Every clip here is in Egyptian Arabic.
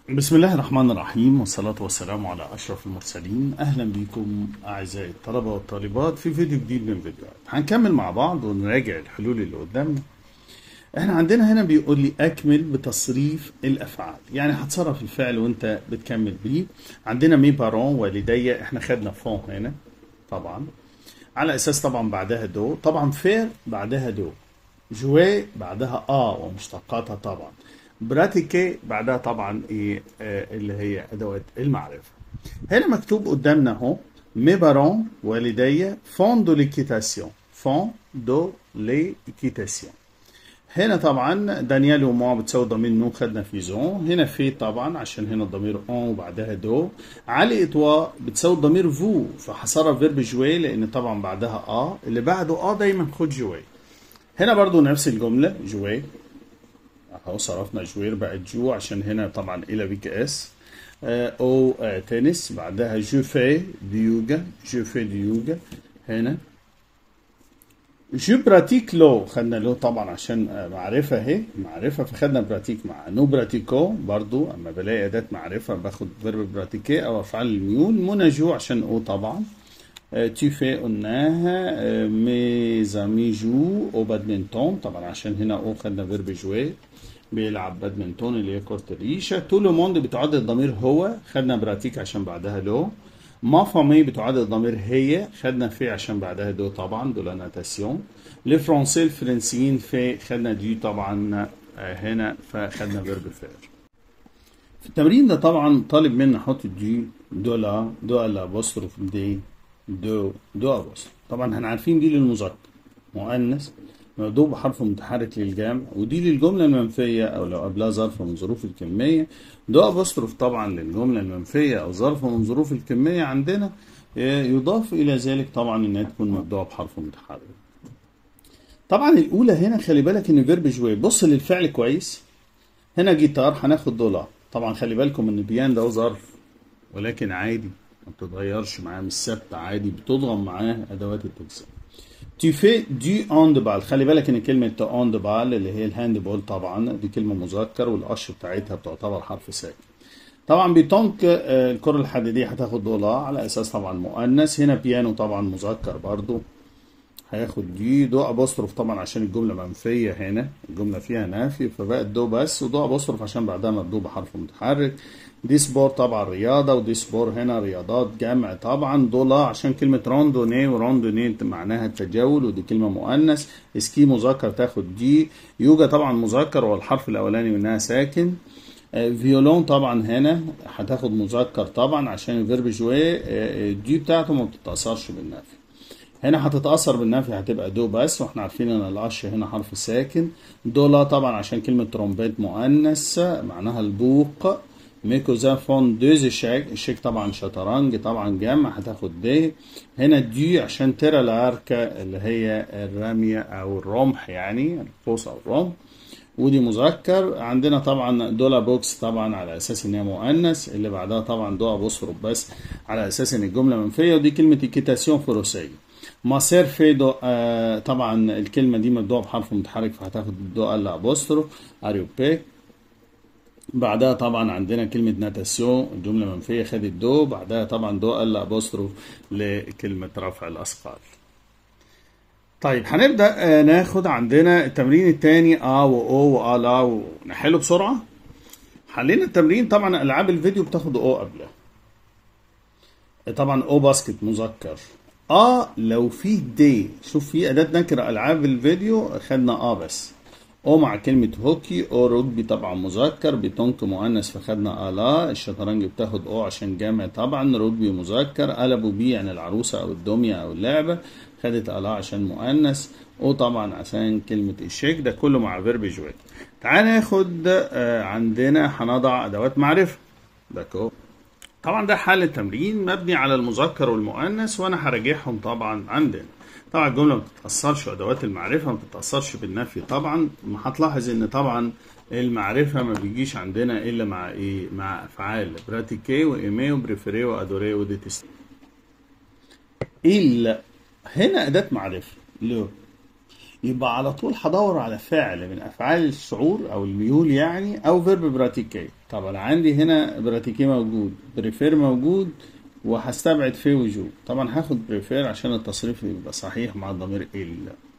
بسم الله الرحمن الرحيم والصلاة والسلام على أشرف المرسلين أهلا بكم أعزائي الطلبة والطالبات في فيديو جديد من فيديوهات هنكمل مع بعض ونراجع الحلول اللي قدامنا احنا عندنا هنا بيقول لي أكمل بتصريف الأفعال يعني هتصرف الفعل وانت بتكمل بيه عندنا مي بارون والدي احنا خدنا فون هنا طبعا على أساس طبعا بعدها دو طبعا فير بعدها دو جوي بعدها اه ومشتقاتها طبعا براتيكي بعدها طبعا ايه آه اللي هي ادوات المعرفه هنا مكتوب قدامنا اهو مي بارون والدي فون دو ليكيتاسيون فون دو ليكيتاسيون هنا طبعا دانيال وموا بتساوي ضمير نو خدنا في زون هنا في طبعا عشان هنا الضمير اون وبعدها دو علي اتوا بتساوي الضمير فو فهصرف فيرب جوي لان طبعا بعدها اه اللي بعده اه دايما خد جوي هنا برضو نفس الجمله جوي اهو صرفنا جوير بقت جو عشان هنا طبعا الى بي كي اس او آه تنس بعدها جو في دي يوجا جو في دي يوجا هنا جو براتيك لو خدنا لو طبعا عشان آه معرفة اهي معرفة فخدنا براتيك مع نو براتيكو برضو اما بلاقي اداة معرفة باخد فيرب براتيكي او افعال الميول منى جو عشان او طبعا tu fais قلناها مي امي جو او بادمنتون طبعا عشان هنا او خدنا فيرب جوي بيلعب بادمنتون اللي هي كرة الريشة تو لو موند بتعد الضمير هو خدنا براتيك عشان بعدها لو ما فامي بتعد الضمير هي خدنا في عشان بعدها دو طبعا دو لا ناتاسيون لي فرونسي الفرنسيين في خدنا دي طبعا هنا فخدنا فيرب فير في التمرين ده طبعا طالب منا نحط دي دو لا دو لا بوستروف دي دو دو أبوستروف طبعا احنا عارفين دي للمذكر مؤنث مبدوء بحرف متحرك للجمع ودي للجملة المنفية أو لو قبلها ظرف من ظروف الكمية دو أبوستروف طبعا للجملة المنفية أو ظرف من ظروف الكمية عندنا يضاف إلى ذلك طبعا إنها تكون مبدوءة بحرف متحرك طبعا الأولى هنا خلي بالك إن فيرب جوي بص للفعل كويس هنا جيتار هناخد دولار طبعا خلي بالكم إن بيان ده ظرف ولكن عادي ما بتتغيرش معاه مش ثابتة عادي بتضغم معاه أدوات التجزئة tu fais du handball خلي بالك ان كلمة handball اللي هي الهاند بول طبعا دي كلمة مذكر والقش بتاعتها بتعتبر حرف ساكن طبعا بيتونك الكرة الحديدية هتاخد دولار على اساس طبعا مؤنث هنا بيانو طبعا مذكر برضو هياخد دي دو ابوستروف طبعا عشان الجملة منفية هنا الجملة فيها نافي فبقت دو بس ودو ابوستروف عشان بعدها مبدوء بحرف متحرك دي سبور طبعا رياضة ودي سبور هنا رياضات جمع طبعا دولا عشان كلمة راندوني وراندوني معناها التجول ودي كلمة مؤنث سكي مذكر تاخد دي يوجا طبعا مذكر والحرف الأولاني منها ساكن فيولون طبعا هنا هتاخد مذكر طبعا عشان الفيرب جوي دي بتاعته ما بتتأثرش بالنفي هنا هتتأثر بالنفي هتبقى دو بس واحنا عارفين ان القش هنا حرف ساكن دولا طبعا عشان كلمة ترومبيت مؤنث معناها البوق ميكوزا فون دوز الشيك الشيك طبعا شطرنج طبعا جمع هتاخد دي هنا دي عشان ترى الاركة اللي هي الرمية او الرمح يعني القوس او الرمح ودي مذكر عندنا طبعا دولا بوكس طبعا على اساس ان هي مؤنث اللي بعدها طبعا دو ابوستروف بس على اساس ان الجمله منفيه ودي كلمه ايكيتاسيون فروسيه ماسير في دو آه طبعا الكلمه دي مبدوءه بحرف متحرك فهتاخد دو الا ابوستروف اريوبيك بعدها طبعا عندنا كلمة ناتاسيون الجملة منفية خدت دو بعدها طبعا دو الا ابوستروف لكلمة رفع الأثقال طيب هنبدأ ناخد عندنا التمرين الثاني ا واو وآ لا ونحله بسرعة حلينا التمرين طبعا ألعاب الفيديو بتاخد او قبلها طبعا او باسكت مذكر اه لو في دي شوف في أداة نكرة ألعاب الفيديو خدنا اه بس او مع كلمة هوكي او رجبي طبعا مذكر بيتونك مؤنث فخدنا الا الشطرنج بتاخد او عشان جامع طبعا رجبي مذكر قلبوا بيه يعني العروسة او الدمية او اللعبة خدت الا عشان مؤنث او طبعا عشان كلمة الشيك ده كله مع فيرب جوي تعال ناخد عندنا هنضع ادوات معرفة ده كو طبعا ده حل التمرين مبني على المذكر والمؤنث وانا هراجعهم طبعا عندنا طبعا الجملة ما بتتأثرش وأدوات المعرفة ما بتتأثرش بالنفي طبعا ما هتلاحظ إن طبعا المعرفة ما بيجيش عندنا إلا مع إيه؟ مع أفعال براتيكي وإيمي وبريفيري وأدوري وديتست إلا هنا أداة معرفة لو يبقى على طول هدور على فعل من افعال الشعور او الميول يعني او فيرب براتيكي طبعا عندي هنا براتيكي موجود بريفير موجود وهستبعد في وجود طبعا هاخد بريفير عشان التصريف يبقى صحيح مع الضمير ال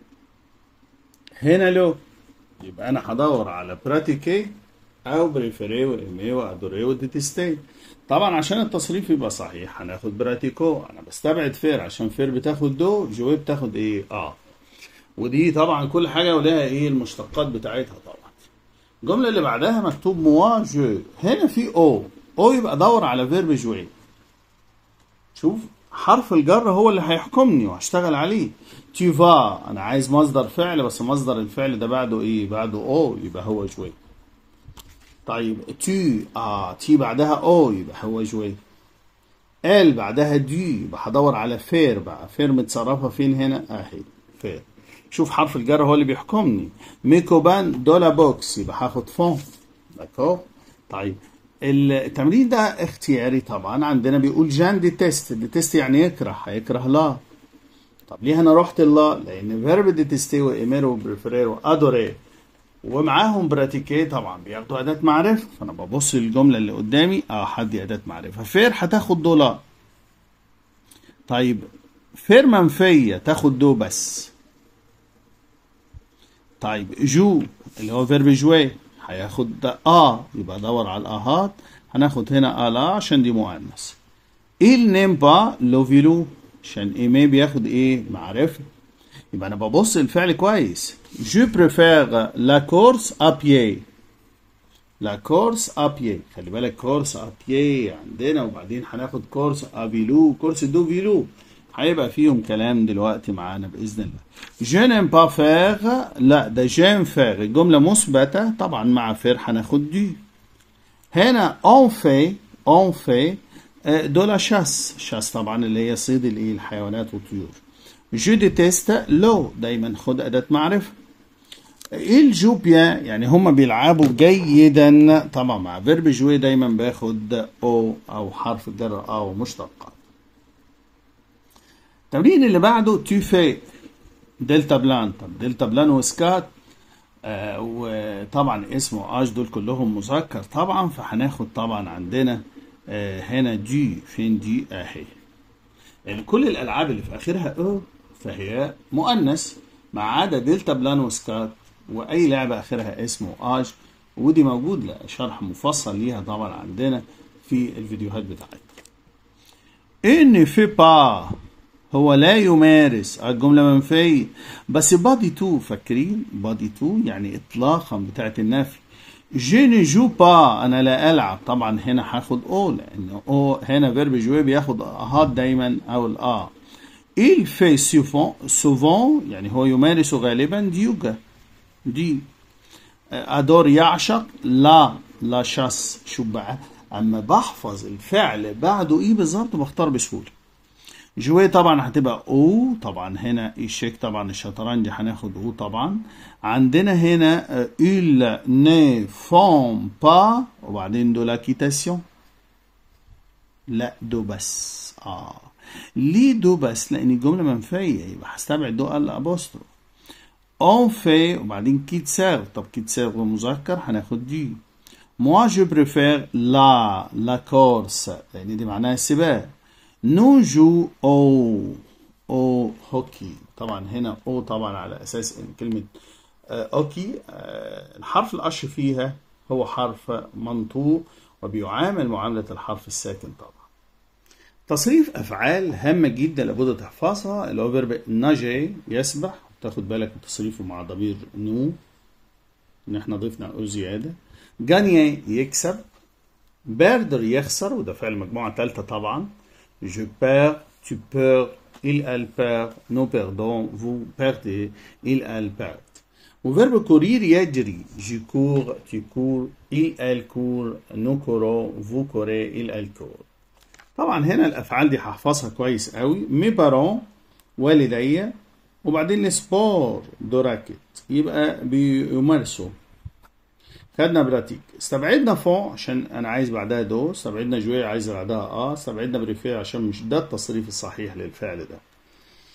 هنا لو يبقى انا هدور على براتيكي او بريفيري وايمي وادوري وديتستي طبعا عشان التصريف يبقى صحيح هناخد براتيكو انا بستبعد فير عشان فير بتاخد دو جوي بتاخد ايه اه ودي طبعا كل حاجه ولها ايه المشتقات بتاعتها طبعا الجمله اللي بعدها مكتوب موا جو هنا في او او يبقى دور على فيرب جوي شوف حرف الجر هو اللي هيحكمني وهشتغل عليه تي فا انا عايز مصدر فعل بس مصدر الفعل ده بعده ايه بعده او يبقى هو جوي طيب تو اه تي بعدها او يبقى هو جوي ال بعدها دي يبقى هدور على فير بقى فير متصرفه فين هنا اهي فير شوف حرف الجر هو اللي بيحكمني ميكوبان دولا بوكس يبقى هاخد فون داكور طيب التمرين ده اختياري طبعا عندنا بيقول جان دي تيست دي تيست يعني يكره هيكره لا طب ليه انا رحت لا لان فيرب دي تيستي وايميرو وبريفيرير وادوري ومعاهم براتيكي طبعا بياخدوا اداه معرفه فانا ببص للجمله اللي قدامي اه حد اداه معرفه فير هتاخد دولار طيب فير منفيه تاخد دو بس طيب جو اللي هو فيرب جوي هياخد ده اه يبقى دور على الاهات هناخد هنا الا عشان دي مؤنث il n'aime pas le vélo عشان ايمي بياخد ايه معرفة يبقى انا ببص الفعل كويس je préfère la course à pied la course à pied خلي بالك كورس à pied عندنا وبعدين هناخد كورس à vélo كورس دو فيلو هيبقى فيهم كلام دلوقتي معانا باذن الله je n'aime pas faire لا ده j'aime faire الجمله مثبته طبعا مع faire هناخد دي هنا on fait on fait de la chasse chasse طبعا اللي هي صيد الايه الحيوانات والطيور je déteste l'eau دايما خد اداه معرفه il joue bien يعني هما بيلعبوا جيدا طبعا مع فيرب جوي دايما باخد او او حرف الجر او مشتقات التمرين اللي بعده تو في دلتا بلان طب دلتا بلان وسكات آه وطبعا اسمه اج دول كلهم مذكر طبعا فهناخد طبعا عندنا آه هنا دي فين دي اهي يعني كل الالعاب اللي في اخرها او فهي مؤنث ما عدا دلتا بلان وسكات واي لعبه اخرها اسمه اج ودي موجود لا شرح مفصل ليها طبعا عندنا في الفيديوهات بتاعتنا ان في با هو لا يمارس الجملة منفية بس بادي تو فاكرين بادي تو يعني اطلاقا بتاعت النفي جي ني جو با انا لا العب طبعا هنا هاخد او لان او هنا فيرب جوي بياخد هات دايما او الاه il fait souvent souvent يعني هو يمارس غالبا ديوجا دي ادور يعشق لا لا شاس شو بقى اما بحفظ الفعل بعده ايه بالظبط بختار بسهوله جوي طبعا هتبقى او طبعا هنا الشيك طبعا الشطرنج هناخد او طبعا عندنا هنا il ne font pas وبعدين دو لاكيتاسيون لا دو بس اه ليه دو بس لان الجمله منفيه يبقى هستبعد دو الابوسترو اون في وبعدين كيت سير طب كيت سير مذكر هناخد دي moi je préfère la la course لان دي معناها السباق نو جو او او هوكي طبعا هنا او طبعا على اساس ان كلمه اوكي الحرف القش فيها هو حرف منطوق وبيعامل معامله الحرف الساكن طبعا تصريف افعال هامه جدا لابد تحفظها اللي هو فيرب ناجي يسبح تاخد بالك من تصريفه مع ضمير نو ان احنا ضفنا او زياده جانيي يكسب بيردر يخسر وده فعل مجموعه ثالثه طبعا Je perds, tu perds, il, elle perd, nous perdons, vous perdez, il, elle perd. وفيرب كورير يجري je cours, tu cours, il, elle court, nous courons, vous courez, il, elle court. طبعا هنا الافعال دي هحفظها كويس قوي مي بارون والدي وبعدين السبور دو راكت يبقى بيمارسوا خدنا براتيك استبعدنا فون عشان انا عايز بعدها دو استبعدنا جوي عايز بعدها اه استبعدنا بريفير عشان مش ده التصريف الصحيح للفعل ده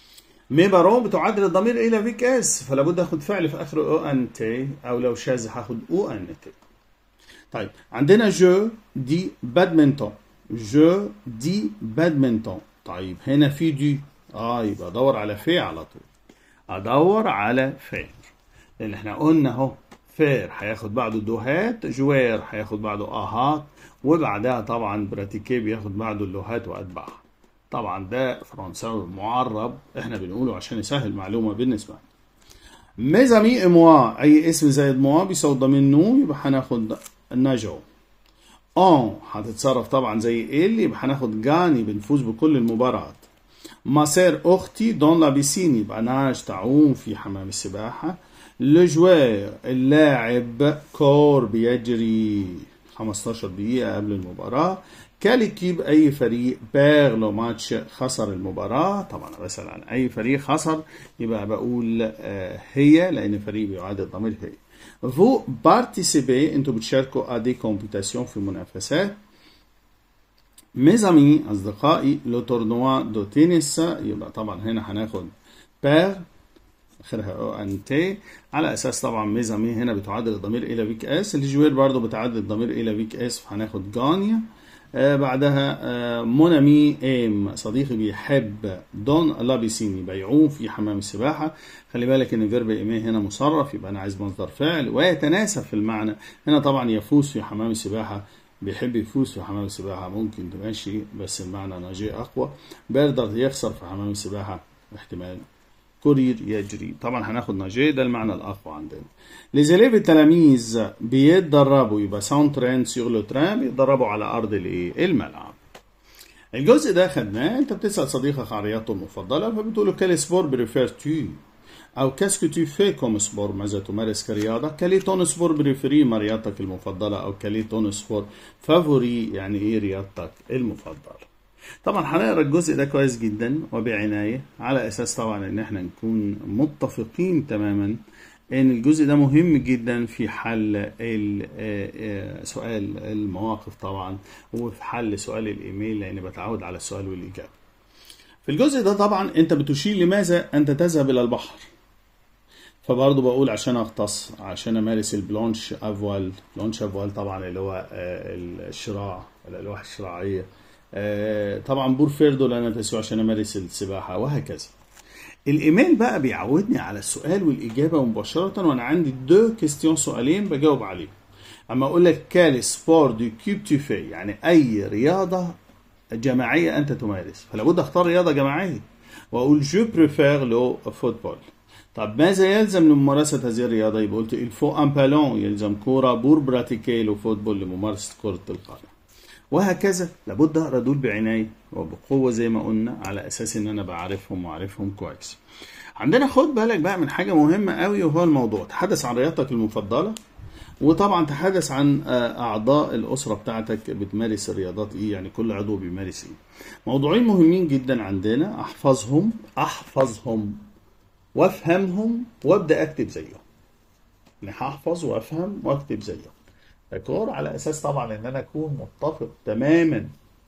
مي بارون بتعادل الضمير الى فيك اس فلا بد اخد فعل في اخره او ان تي او لو شاذ هاخد او ان تي طيب عندنا جو دي بادمنتون جو دي بادمنتون طيب هنا في دي اه يبقى ادور على في على طول ادور على فير لان احنا قلنا اهو فير هياخد بعده دوهات جوير هياخد بعده اهات وبعدها طبعا براتيكي بياخد بعده اللوهات واتباعها طبعا ده فرنساوي معرب احنا بنقوله عشان يسهل معلومه بالنسبه لنا ميزامي موا اي اسم زائد موا بيساوي ضمين نو يبقى هناخد نجو اون هتتصرف طبعا زي ال يبقى هناخد جاني بنفوز بكل المباريات ماسير اختي دون لا بيسين يبقى ناج تعوم في حمام السباحه لو جوير اللاعب كور بيجري 15 دقيقة قبل المباراة كاليكيب أي فريق باغ لو ماتش خسر المباراة طبعا بسأل عن أي فريق خسر يبقى بقول هي لأن فريق بيعادل ضمير هي فو بارتيسيبي انتوا بتشاركوا ادي كومبيتاسيون في منافسات ميزامي اصدقائي لو تورنوا دو تنس يبقى طبعا هنا هناخد باغ اخرها او ان تي على اساس طبعا ميزامي هنا بتعادل الضمير الى فيك اس الجوير برضو بتعادل الضمير الى فيك اس فهناخد جانيا آه بعدها آه مونامي ام صديقي بيحب دون لابيسين يبقى يعوم في حمام السباحه خلي بالك ان فيرب ايمي هنا مصرف يبقى انا عايز مصدر فعل ويتناسب في المعنى هنا طبعا يفوز في حمام السباحه بيحب يفوز في حمام السباحه ممكن تمشي بس المعنى ناجي اقوى بيقدر يخسر في حمام السباحه احتمال كورير يجري طبعا هناخد ناجي ده المعنى الاقوى عندنا ليزيليف التلاميذ بيتدربوا يبقى ساون ترين سيغ لو تران بيتدربوا على ارض الايه الملعب الجزء ده خدناه انت بتسال صديقك عن رياضته المفضله فبتقول له كال سبور بريفير تو او كاسكو تو في كوم سبور ماذا تمارس كرياضه كالي تون سبور بريفيري ما رياضتك المفضله او كالي تون سبور فافوري يعني ايه رياضتك المفضله طبعا هنقرا الجزء ده كويس جدا وبعنايه على اساس طبعا ان احنا نكون متفقين تماما ان الجزء ده مهم جدا في حل سؤال المواقف طبعا وفي حل سؤال الايميل لان بتعود على السؤال والاجابه في الجزء ده طبعا انت بتشير لماذا انت تذهب الى البحر فبرضه بقول عشان اختص عشان امارس البلونش افوال بلونش افوال طبعا اللي هو الشراع الالواح الشراعيه طبعا بور فيردو لأنا تسوي عشان أمارس السباحة وهكذا الإيميل بقى بيعودني على السؤال والإجابة مباشرة وأنا عندي دو كيستيون سؤالين بجاوب عليهم أما أقول لك كال سبور دو كيب تو في يعني أي رياضة جماعية أنت تمارس فلا بد أختار رياضة جماعية وأقول جو بريفير لو فوتبول طب ماذا يلزم لممارسة هذه الرياضة؟ يبقى قلت الفو ان بالون يلزم كورة بور براتيكي لو فوتبول لممارسة كرة القدم. وهكذا لابد اقرا دول بعنايه وبقوه زي ما قلنا على اساس ان انا بعرفهم وعارفهم كويس. عندنا خد بالك بقى من حاجه مهمه قوي وهو الموضوع تحدث عن رياضتك المفضله وطبعا تحدث عن اعضاء الاسره بتاعتك بتمارس الرياضات ايه يعني كل عضو بيمارس ايه. موضوعين مهمين جدا عندنا احفظهم احفظهم وافهمهم وابدا اكتب زيهم. يعني هحفظ وافهم واكتب زيهم. ديكور على اساس طبعا ان انا اكون متفق تماما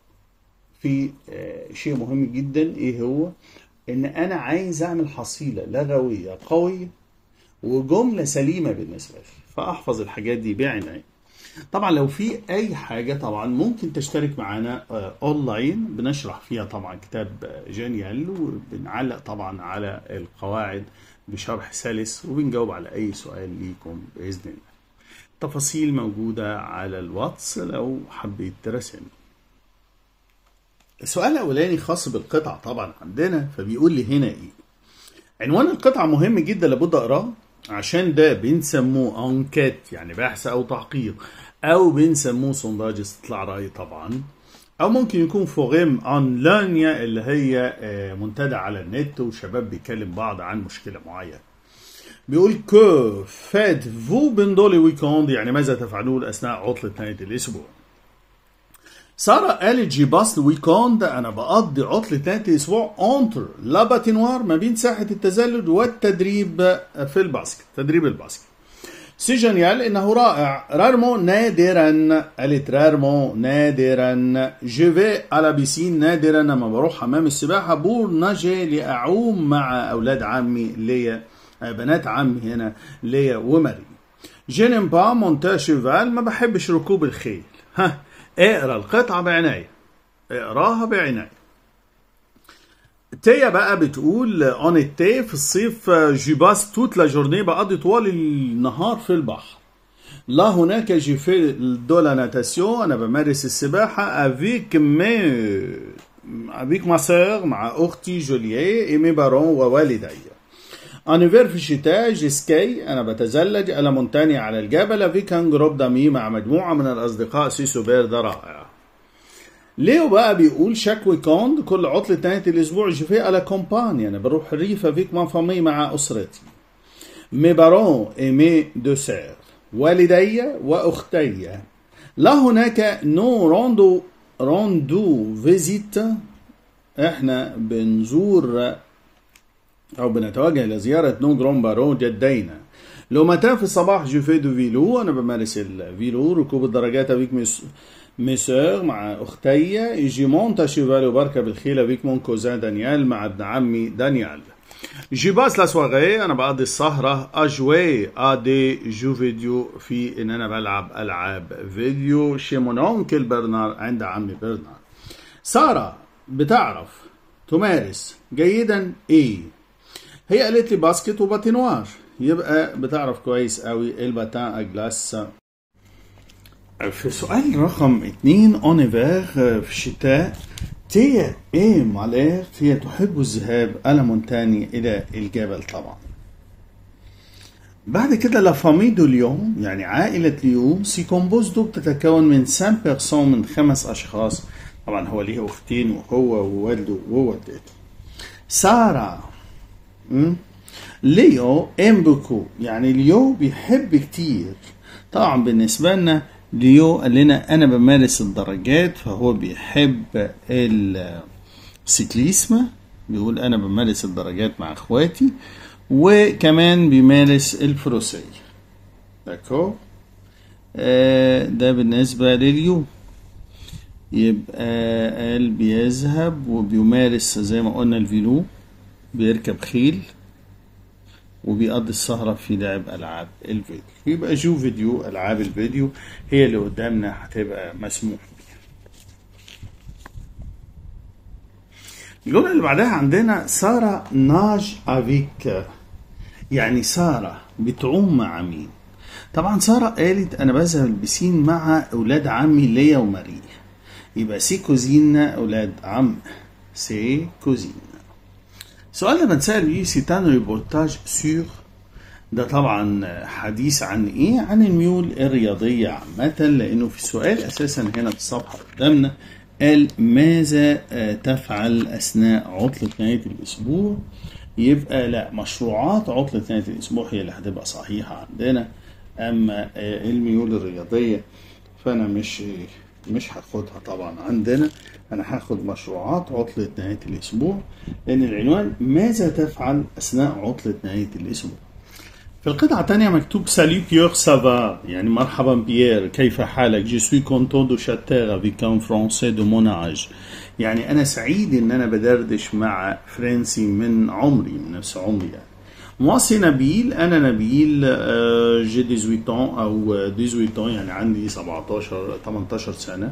في شيء مهم جدا ايه هو ان انا عايز اعمل حصيله لغويه قويه وجمله سليمه بالنسبه لي فاحفظ الحاجات دي بعنايه طبعا لو في اي حاجه طبعا ممكن تشترك معانا اونلاين بنشرح فيها طبعا كتاب جينيال وبنعلق طبعا على القواعد بشرح سلس وبنجاوب على اي سؤال ليكم باذن الله التفاصيل موجودة على الواتس لو حبيت تراسلني السؤال الأولاني خاص بالقطع طبعا عندنا فبيقول لي هنا إيه عنوان القطعة مهم جدا لابد أقراه عشان ده بنسموه أنكات يعني بحث أو تحقيق أو بنسموه سونداج استطلاع رأي طبعا أو ممكن يكون فوغيم أون لانيا اللي هي منتدى على النت وشباب بيكلم بعض عن مشكلة معينة بيقول كو فات فو بندولي ويكوند يعني ماذا تفعلون اثناء عطله نهايه الاسبوع ساره قالت جي باس ويكوند انا بقضي عطله نهايه الاسبوع اونتر لا باتينوار ما بين ساحه التزلج والتدريب في الباسكت تدريب الباسكت سي جونيال انه رائع رارمو نادرا قالت رارمو نادرا جو في على بيسين نادرا لما بروح حمام السباحه بور نجي لاعوم مع اولاد عمي ليا بنات عمي هنا ليا وماري جينيم با مونتا شيفال ما بحبش ركوب الخيل ها اقرا القطعه بعنايه اقراها بعنايه تيا بقى بتقول اون التي في الصيف جو باس توت لا جورني بقضي طوال النهار في البحر لا هناك جي في دو لا ناتاسيون انا بمارس السباحه افيك مي افيك ما سور مع اختي جولييه اي مي بارون ووالدي انيفير في الشتاء جيسكي انا بتزلج على مونتانيا على الجبل افيك ان جروب دامي مع مجموعه من الاصدقاء سيسو بير ده رائع ليو بقى بيقول شاك ويكوند كل عطلة نهاية الأسبوع جو في على كومباني أنا بروح الريف افيك ما فامي مع أسرتي مي بارون اي مي دو سير والدي وأختي لا هناك نو روندو روندو فيزيت احنا بنزور أو بنتوجه لزيارة نو جرون بارون جدينا لو متى في الصباح جو في دو فيلو أنا بمارس الفيلو ركوب الدراجات افيك مي مي سور مع اختي يجي مونتا شيفال وبركب الخيل افيك مون كوزان دانيال مع ابن عمي دانيال جي باس لا سواري انا بقضي السهرة اجوي ا دي جو فيديو في ان انا بلعب العاب فيديو شي مون اونكل برنار عند عمي برنار سارة بتعرف تمارس جيدا ايه هي قالت لي باسكت وباتينوار يبقى بتعرف كويس قوي الباتان اجلاس في سؤال رقم اتنين اونيفير في الشتاء تيا ايه مالير هي تحب الذهاب على مونتاني الى الجبل طبعا بعد كده لا فامي دو اليوم يعني عائلة اليوم سي كومبوزدو بتتكون من سان بيرسون من خمس أشخاص طبعا هو ليه أختين وهو ووالده ووالدته سارة م? ليو ام بوكو يعني ليو بيحب كتير طبعا بالنسبة لنا ليو قال لنا انا بمارس الدرجات فهو بيحب السيكليسم بيقول انا بمارس الدرجات مع اخواتي وكمان بيمارس الفروسية داكو آه ده بالنسبة لليو يبقى قال بيذهب وبيمارس زي ما قلنا الفيلو بيركب خيل وبيقضي السهرة في لعب ألعاب الفيديو يبقى جو فيديو ألعاب الفيديو هي اللي قدامنا هتبقى مسموح بيها الجملة اللي بعدها عندنا سارة ناج افيك يعني سارة بتعوم مع مين طبعا سارة قالت أنا بذهب البسين مع أولاد عمي ليا وماري يبقى سي كوزين أولاد عم سي كوزين السؤال اللي بنسأل بيه سيتان ريبورتاج سور ده طبعا حديث عن ايه؟ عن الميول الرياضية عامة لأنه في السؤال أساسا هنا في الصفحة قدامنا قال ماذا تفعل أثناء عطلة نهاية الأسبوع؟ يبقى لا مشروعات عطلة نهاية الأسبوع هي اللي هتبقى صحيحة عندنا أما الميول الرياضية فأنا مش مش هاخدها طبعا عندنا انا هاخد مشروعات عطلة نهاية الاسبوع لان العنوان ماذا تفعل اثناء عطلة نهاية الاسبوع في القطعة الثانية مكتوب سالي بيور سافا يعني مرحبا بيير كيف حالك جو سوي كونتون دو شاتير افيك ان فرونسي دو مون اج يعني انا سعيد ان انا بدردش مع فرنسي من عمري من نفس عمري يعني Moi c'est نبيل أنا نبيل جي 18 ans أو 18 ans يعني عندي 17 18 سنة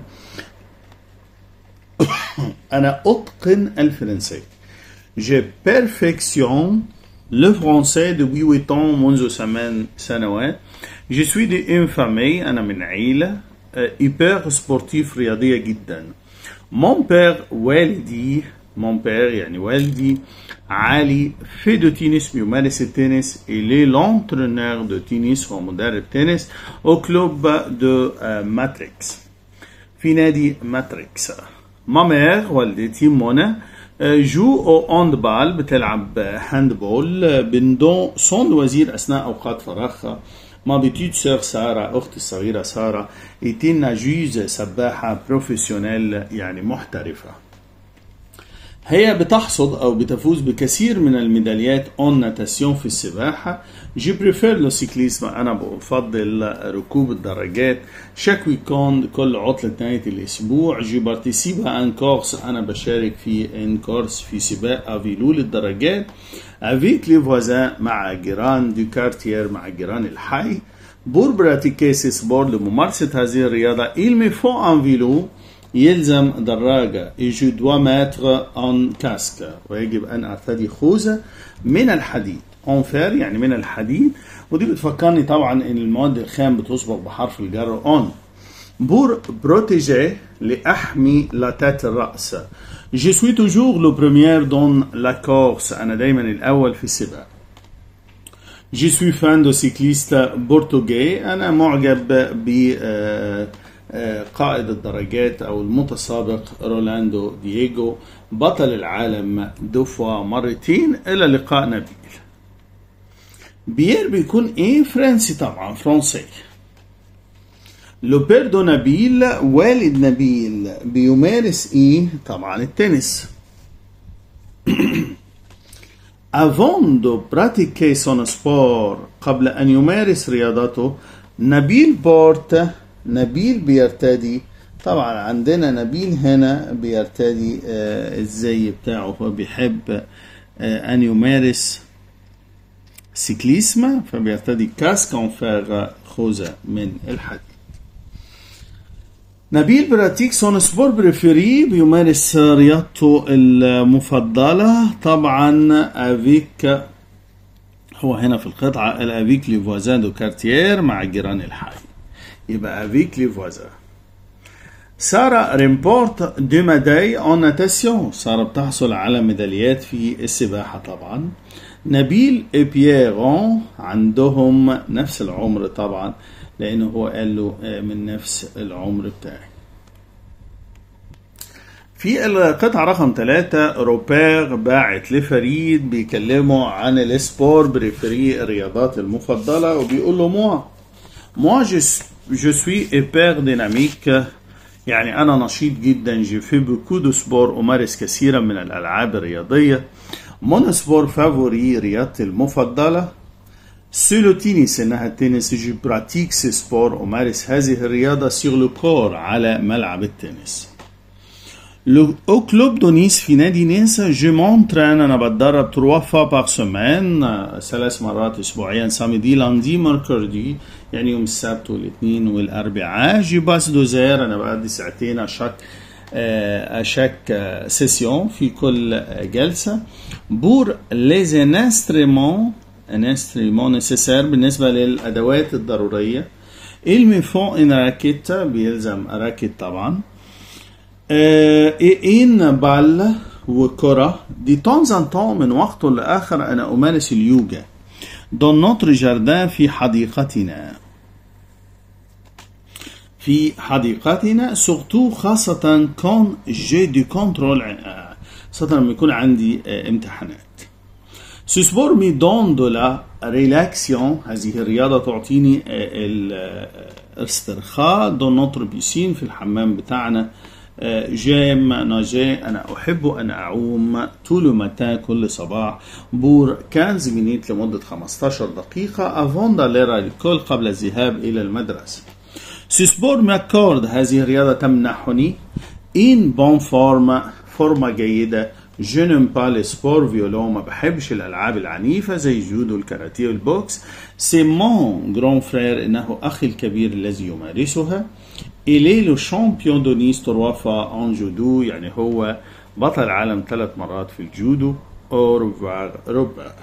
أنا أتقن الفرنسية Je perfectionne le français depuis 8 ans منذ ثمان سنوات Je suis d'une famille أنا من عيلة hyper sportif رياضية جدا Mon père والدي مون بير يعني والدي علي في دو تنس بيمارس التنس إلي لونترونور دو تنس هو مدرب تنس أو كلوب دو ماتريكس في نادي ماتريكس ما مير والدتي منى جو او هاندبال بتلعب هاندبول بندون سون وزير أثناء أوقات فراغها ما بتيت سير سارة أختي الصغيرة سارة إتي ناجوز سباحة بروفيسيونيل يعني محترفة هي بتحصد أو بتفوز بكثير من الميداليات اون ناتاسيون في السباحة جي بريفير لو سيكليسم أنا بفضل ركوب الدراجات شاك ويكوند كل عطلة نهاية الأسبوع جي بارتيسيب ان كورس أنا بشارك في ان كورس في سباق أفيلو للدراجات افيك لي فوازان مع جيران دو كارتير مع جيران الحي بور براتيكي سي سبور لممارسة هذه الرياضة il me faut un vélo يلزم دراجة et je dois mettre un casque ويجب أن أرتدي خوذة من الحديد en fer يعني من الحديد ودي بتفكرني طبعا ان المواد الخام بتسبق بحرف الجر on بور بروتيجي لأحمي لا تات الرأس Je suis toujours le premier dans la course أنا دايما الأول في السباق Je suis fan de cycliste portugais أنا معجب ب آه، آه، قائد الدراجات أو المتسابق رولاندو دييغو بطل العالم دفوة مرتين إلى لقاء نبيل بيير بيكون إيه فرنسي طبعا فرنسي لو بير دو نبيل والد نبيل بيمارس ايه طبعا التنس avant de pratiquer son sport قبل أن يمارس رياضته نبيل بورت نبيل بيرتدي طبعا عندنا نبيل هنا بيرتدي آه الزي بتاعه هو بيحب آه أن يمارس سيكليسما فبيرتدي كاسك اون فيغ خوذة من الحديد نبيل براتيك سون سبور بريفيري بيمارس رياضته المفضلة طبعا افيك هو هنا في القطعة الافيك لي فوازان دو كارتير مع الجيران الحي يبقى افيك لي فوازان سارة ريمبورت دو ميداي اون ناتاسيون سارة بتحصل على ميداليات في السباحة طبعا نبيل بييرون عندهم نفس العمر طبعا لانه هو قال له من نفس العمر بتاعي في القطعة رقم ثلاثة روبير باعت لفريد بيكلمه عن السبور بريفري الرياضات المفضلة وبيقول له موا موا جو سوي ايبر ديناميك يعني أنا نشيط جدا جي في بوكو دو سبور أمارس كثيرا من الألعاب الرياضية مون سبور فافوري رياضتي المفضلة سولو تينيس انها التنس جي براتيك سي سبور امارس هذه الرياضه سيغ لو كور على ملعب التنس لو او كلوب دو نيس في نادي نيس جو مونترين انا بتدرب تروا فوا باغ سومان ثلاث مرات اسبوعيا سامدي لاندي ميركوردي يعني يوم السبت والاثنين والاربعاء جي باس دوزير انا بقضي ساعتين اشاك اشاك سيسيون في كل جلسه بور ليز انسترومون un instrument nécessaire بالنسبة للأدوات الضرورية il me faut une raquette بيلزم راكت طبعا إن بال وكرة دي تونز ان تون من وقت لآخر أنا أمارس اليوجا دون نوتر جاردان في حديقتنا في حديقتنا سورتو خاصة كون جي دي كنترول خاصة لما يكون عندي امتحانات Ce sport me donne de la relaxation هذه الرياضة تعطيني الاسترخاء دون نوتر بيسين في الحمام بتاعنا جيم ناجي أنا أحب أن أعوم طول متى كل صباح بور 15 مينيت لمدة 15 دقيقة أفون داليرا الكل قبل الذهاب إلى المدرسة سيسبور ماكورد هذه الرياضة تمنحني إن بون فورما فورما جيدة جو نيم با لي سبور فيولون ما بحبش الالعاب العنيفه زي الجودو الكاراتيه والبوكس سي مون جرون فرير انه اخي الكبير الذي يمارسها إلي لو شامبيون دو نيس تروا فوا ان جودو يعني هو بطل العالم ثلاث مرات في الجودو او روفوار روبر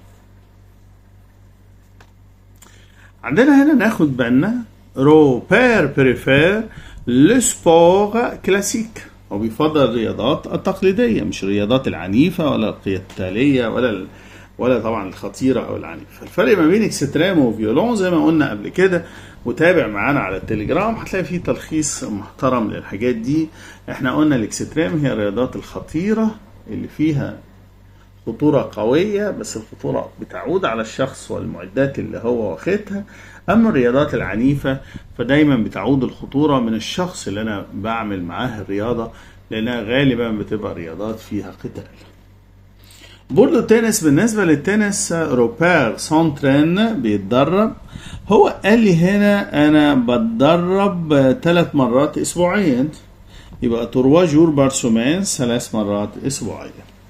عندنا هنا ناخد بالنا روبير بريفير لو سبور كلاسيك هو بيفضل الرياضات التقليدية مش الرياضات العنيفة ولا القتالية ولا ولا طبعا الخطيرة أو العنيفة الفرق ما بين اكستريم وفيولون زي ما قلنا قبل كده وتابع معانا على التليجرام هتلاقي فيه تلخيص محترم للحاجات دي احنا قلنا الاكستريم هي الرياضات الخطيرة اللي فيها خطورة قوية بس الخطورة بتعود على الشخص والمعدات اللي هو واخدها أما الرياضات العنيفة فدايما بتعود الخطورة من الشخص اللي أنا بعمل معاه الرياضة لأنها غالبا بتبقى رياضات فيها قتال بورد التنس بالنسبة للتنس روبير سونترين بيتدرب هو قال لي هنا أنا بتدرب ثلاث مرات أسبوعيا يبقى تروا جور بار سومين ثلاث مرات أسبوعيا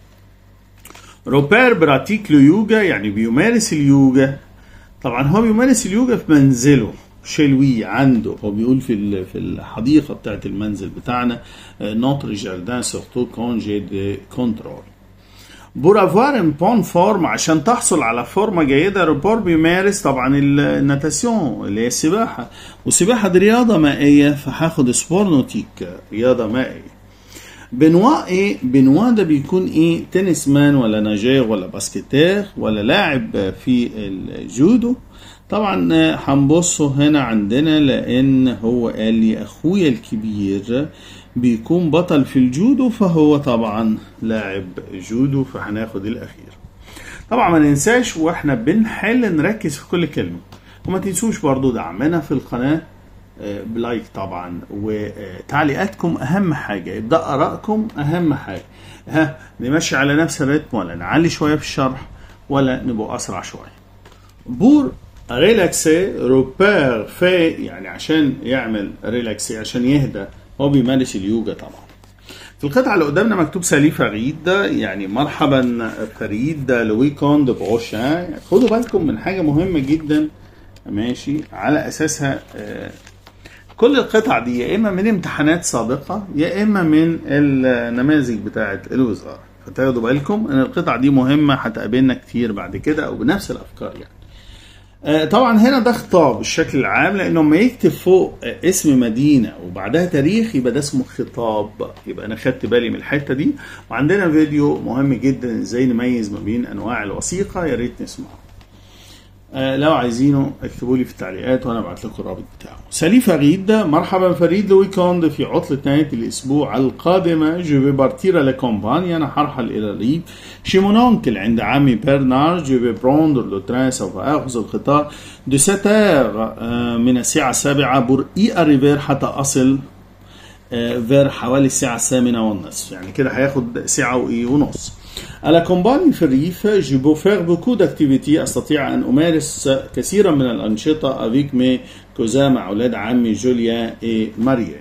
روبير براتيك لو يوجا يعني بيمارس اليوجا طبعا هو بيمارس اليوجا في منزله شلوي عنده هو بيقول في في الحديقه بتاعت المنزل بتاعنا نوتر جاردان سورتو كون جي دي كونترول بور افوار ان بون فورم عشان تحصل على فورمه جيده روبور بيمارس طبعا الناتاسيون اللي هي السباحه والسباحه دي رياضه مائيه فهاخد سبور نوتيك رياضه مائيه بنوا ايه بنوا ده بيكون ايه تنس مان ولا ناجير ولا باسكتير ولا لاعب في الجودو طبعا هنبصوا هنا عندنا لان هو قال لي اخويا الكبير بيكون بطل في الجودو فهو طبعا لاعب جودو فهناخد الاخير طبعا ما ننساش واحنا بنحل نركز في كل كلمه وما تنسوش برضو دعمنا في القناه بلايك طبعا وتعليقاتكم اهم حاجه ابدا ارائكم اهم حاجه ها نمشي على نفس الريتم ولا نعلي شويه في الشرح ولا نبقى اسرع شويه بور ريلاكسي روبير في يعني عشان يعمل ريلاكسي عشان يهدى هو بيمارس اليوجا طبعا في القطعة اللي قدامنا مكتوب سالي فريد يعني مرحبا فريد لويكوند بروشان خدوا بالكم من حاجة مهمة جدا ماشي على أساسها كل القطع دي يا إما من امتحانات سابقة يا إما من النماذج بتاعة الوزارة فتاخدوا بالكم إن القطع دي مهمة هتقابلنا كتير بعد كده أو بنفس الأفكار يعني طبعا هنا ده خطاب بالشكل العام لانه لما يكتب فوق اسم مدينه وبعدها تاريخ يبقى ده اسمه خطاب يبقى انا خدت بالي من الحته دي وعندنا فيديو مهم جدا ازاي نميز ما بين انواع الوثيقه يا ريت نسمعه لو عايزينه اكتبوا لي في التعليقات وانا ابعت لكم الرابط بتاعه. سالي فريد مرحبا فريد لويكوند في عطلة نهاية الأسبوع القادمة جو في بارتير لا كومباني أنا هرحل إلى الريف شي مون أونكل عند عمي برنار جو في بروندر لو تران سوف آخذ القطار دو ساتير من الساعة السابعة بور إي أريفير حتى أصل فير حوالي الساعة الثامنة والنصف يعني كده هياخد ساعة وإيه ونص. على كومباني في الريف جو بو فير بوكو داكتيفيتي استطيع ان امارس كثيرا من الانشطه افيك مي كوزا مع اولاد عمي جوليا اي ماريا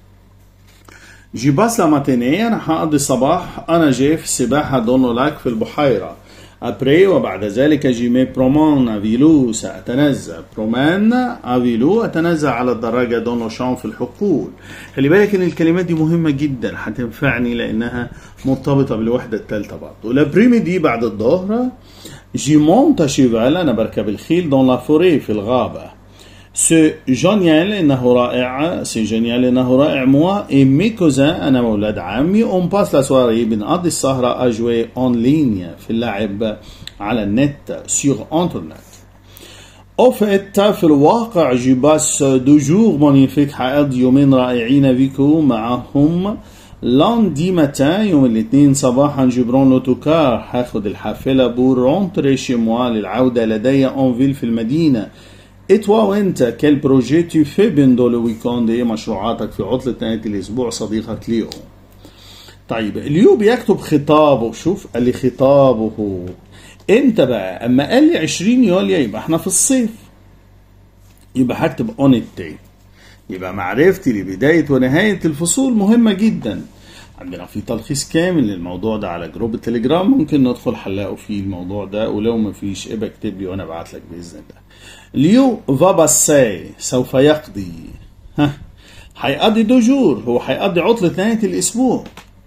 جي باس لا ماتيني انا هقضي الصباح انا جاي في السباحه دون لاك في البحيره ابري وبعد ذلك جي مي برومان افيلو ساتنزه برومان افيلو اتنزه على الدراجه دون شان في الحقول خلي بالك ان الكلمات دي مهمه جدا هتنفعني لانها مرتبطه بالوحده الثالثه برضه لابريمي دي بعد الظهر جي مونت شيفال انا بركب الخيل دون لا فوري في الغابه سو جونيال انه رائع سي جونيال انه رائع موا اي مي كوزان انا واولاد عمي اون باس لا سواري بنقضي السهره اجوي اون لين في اللعب على النت سيغ انترنت او فيت في الواقع جي باس دو جور مانيفيك حقضي يومين رائعين بيكو معهم لاندي ماتان يوم الاثنين صباحا جبران اوتوكار هاخد الحافله بور رونتري شي موا للعوده لدي اون فيل في المدينه اتوا وانت كل بروجي تو في بين دول ويكوند ايه مشروعاتك في عطلة نهاية الاسبوع صديقك ليو طيب ليو بيكتب خطابه شوف قال لي خطابه امتى بقى اما قال لي 20 يوليو يبقى احنا في الصيف يبقى هكتب اون التي يبقى معرفتي لبداية ونهاية الفصول مهمة جدا عندنا في تلخيص كامل للموضوع ده على جروب التليجرام ممكن ندخل هنلاقوا فيه الموضوع ده ولو ما فيش ابقى اكتب لي وانا ابعت لك باذن الله ليو فاباساي سوف يقضي ها هيقضي دو جور هو هيقضي عطلة نهاية الأسبوع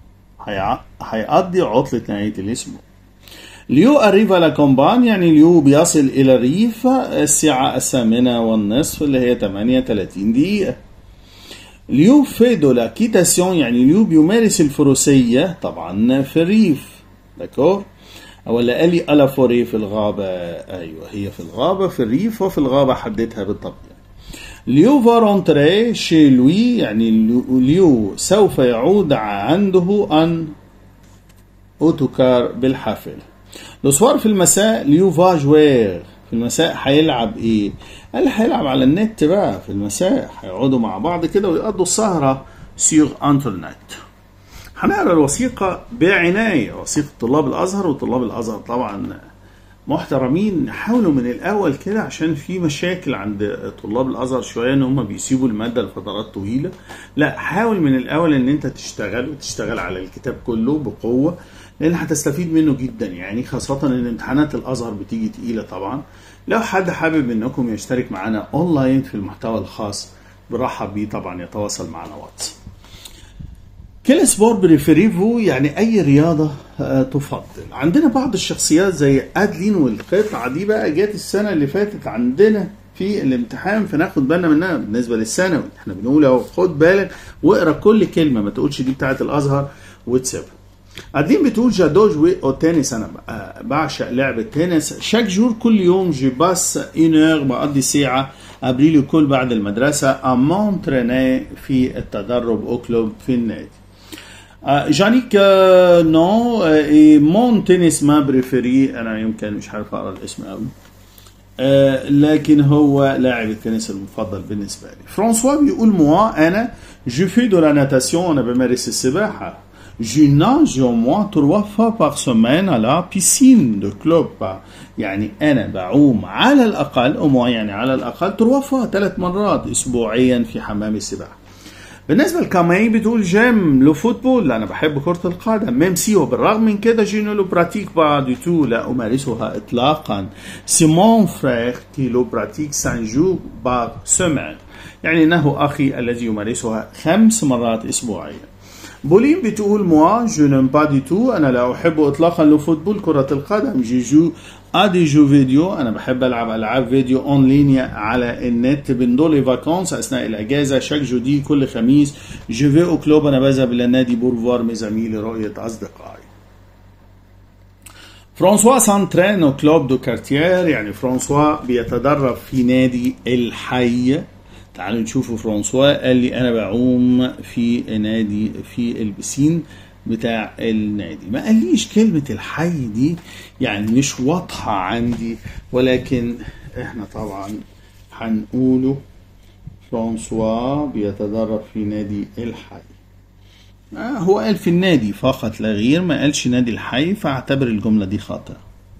هيقضي عطلة نهاية الأسبوع ليو أريفا لا كومبان يعني ليو بيصل إلى الريف الساعة الثامنة والنصف اللي هي 38 دقيقة ليو في دو لا كيتاسيون يعني ليو بيمارس الفروسية طبعا في الريف داكور ولا قال لي ألا فوري في الغابة أيوة هي في الغابة في الريف وفي الغابة حددها بالطبع ليو فا رونتري شي لوي يعني ليو سوف يعود عنده أن أوتوكار بالحافلة لو في المساء ليو فا جوير في المساء هيلعب ايه؟ قال هيلعب على النت بقى في المساء هيقعدوا مع بعض كده ويقضوا السهرة سيغ انترنت هنقرا الوثيقة بعناية وثيقة طلاب الأزهر وطلاب الأزهر طبعا محترمين حاولوا من الأول كده عشان في مشاكل عند طلاب الأزهر شوية إن هم بيسيبوا المادة لفترات طويلة لا حاول من الأول إن أنت تشتغل وتشتغل على الكتاب كله بقوة لأن هتستفيد منه جدا يعني خاصة إن امتحانات الأزهر بتيجي تقيلة طبعا لو حد حابب إنكم يشترك معانا أونلاين في المحتوى الخاص برحب بيه طبعا يتواصل معنا واتس كل سبور بريفيريفو يعني اي رياضه آه، تفضل عندنا بعض الشخصيات زي ادلين والقطعه دي بقى جت السنه اللي فاتت عندنا في الامتحان فناخد بالنا منها بالنسبه للثانوي احنا بنقول اهو خد بالك واقرا كل كلمه ما تقولش دي بتاعه الازهر وتسيبها ادلين بتقول جادو جوي او تنس انا بقى- بعشق لعبه تنس شاك جور كل يوم جي باس اون اور بقضي ساعه ابريل كل بعد المدرسه امونتريني في التدرب او كلوب في النادي آه، جانيك آه، نو آه، إي مون تنس ما بريفيري انا يمكن مش عارف اقرا الاسم قوي آه، لكن هو لاعب التنس المفضل بالنسبه لي فرانسوا بيقول موا انا جو في دو لا ناتاسيون انا بمارس السباحه جو ناج au moins trois fois par semaine à la piscine de club يعني انا بعوم على الاقل au moins يعني على الاقل trois fois ثلاث مرات اسبوعيا في حمام السباحه بالنسبة لكامي بتقول جيم لو فوتبول لا أنا بحب كرة القدم ميم سي وبالرغم من كده جي نو لو براتيك با دو تو لا أمارسها إطلاقا سي مون فرير كي لو براتيك سان جو بار سومان يعني إنه أخي الذي يمارسها خمس مرات أسبوعيا بولين بتقول موا جو نيم با دي تو انا لا احب اطلاقا لو فوتبول كرة القدم جي جو ادي جو فيديو انا بحب العب العاب فيديو اون لينيا على النت بندول لي فاكونس اثناء الاجازه شاك جودي كل خميس جو في او كلوب انا بذهب الى النادي بورفوار مزامي لرؤيه اصدقائي فرانسوا سانترين او كلوب دو كارتير يعني فرانسوا بيتدرب في نادي الحي تعالوا نشوفوا فرانسوا قال لي انا بعوم في نادي في البسين بتاع النادي ما قاليش كلمة الحي دي يعني مش واضحة عندي ولكن احنا طبعا هنقوله فرانسوا بيتدرب في نادي الحي آه هو قال في النادي فقط لا غير ما قالش نادي الحي فاعتبر الجملة دي خاطئة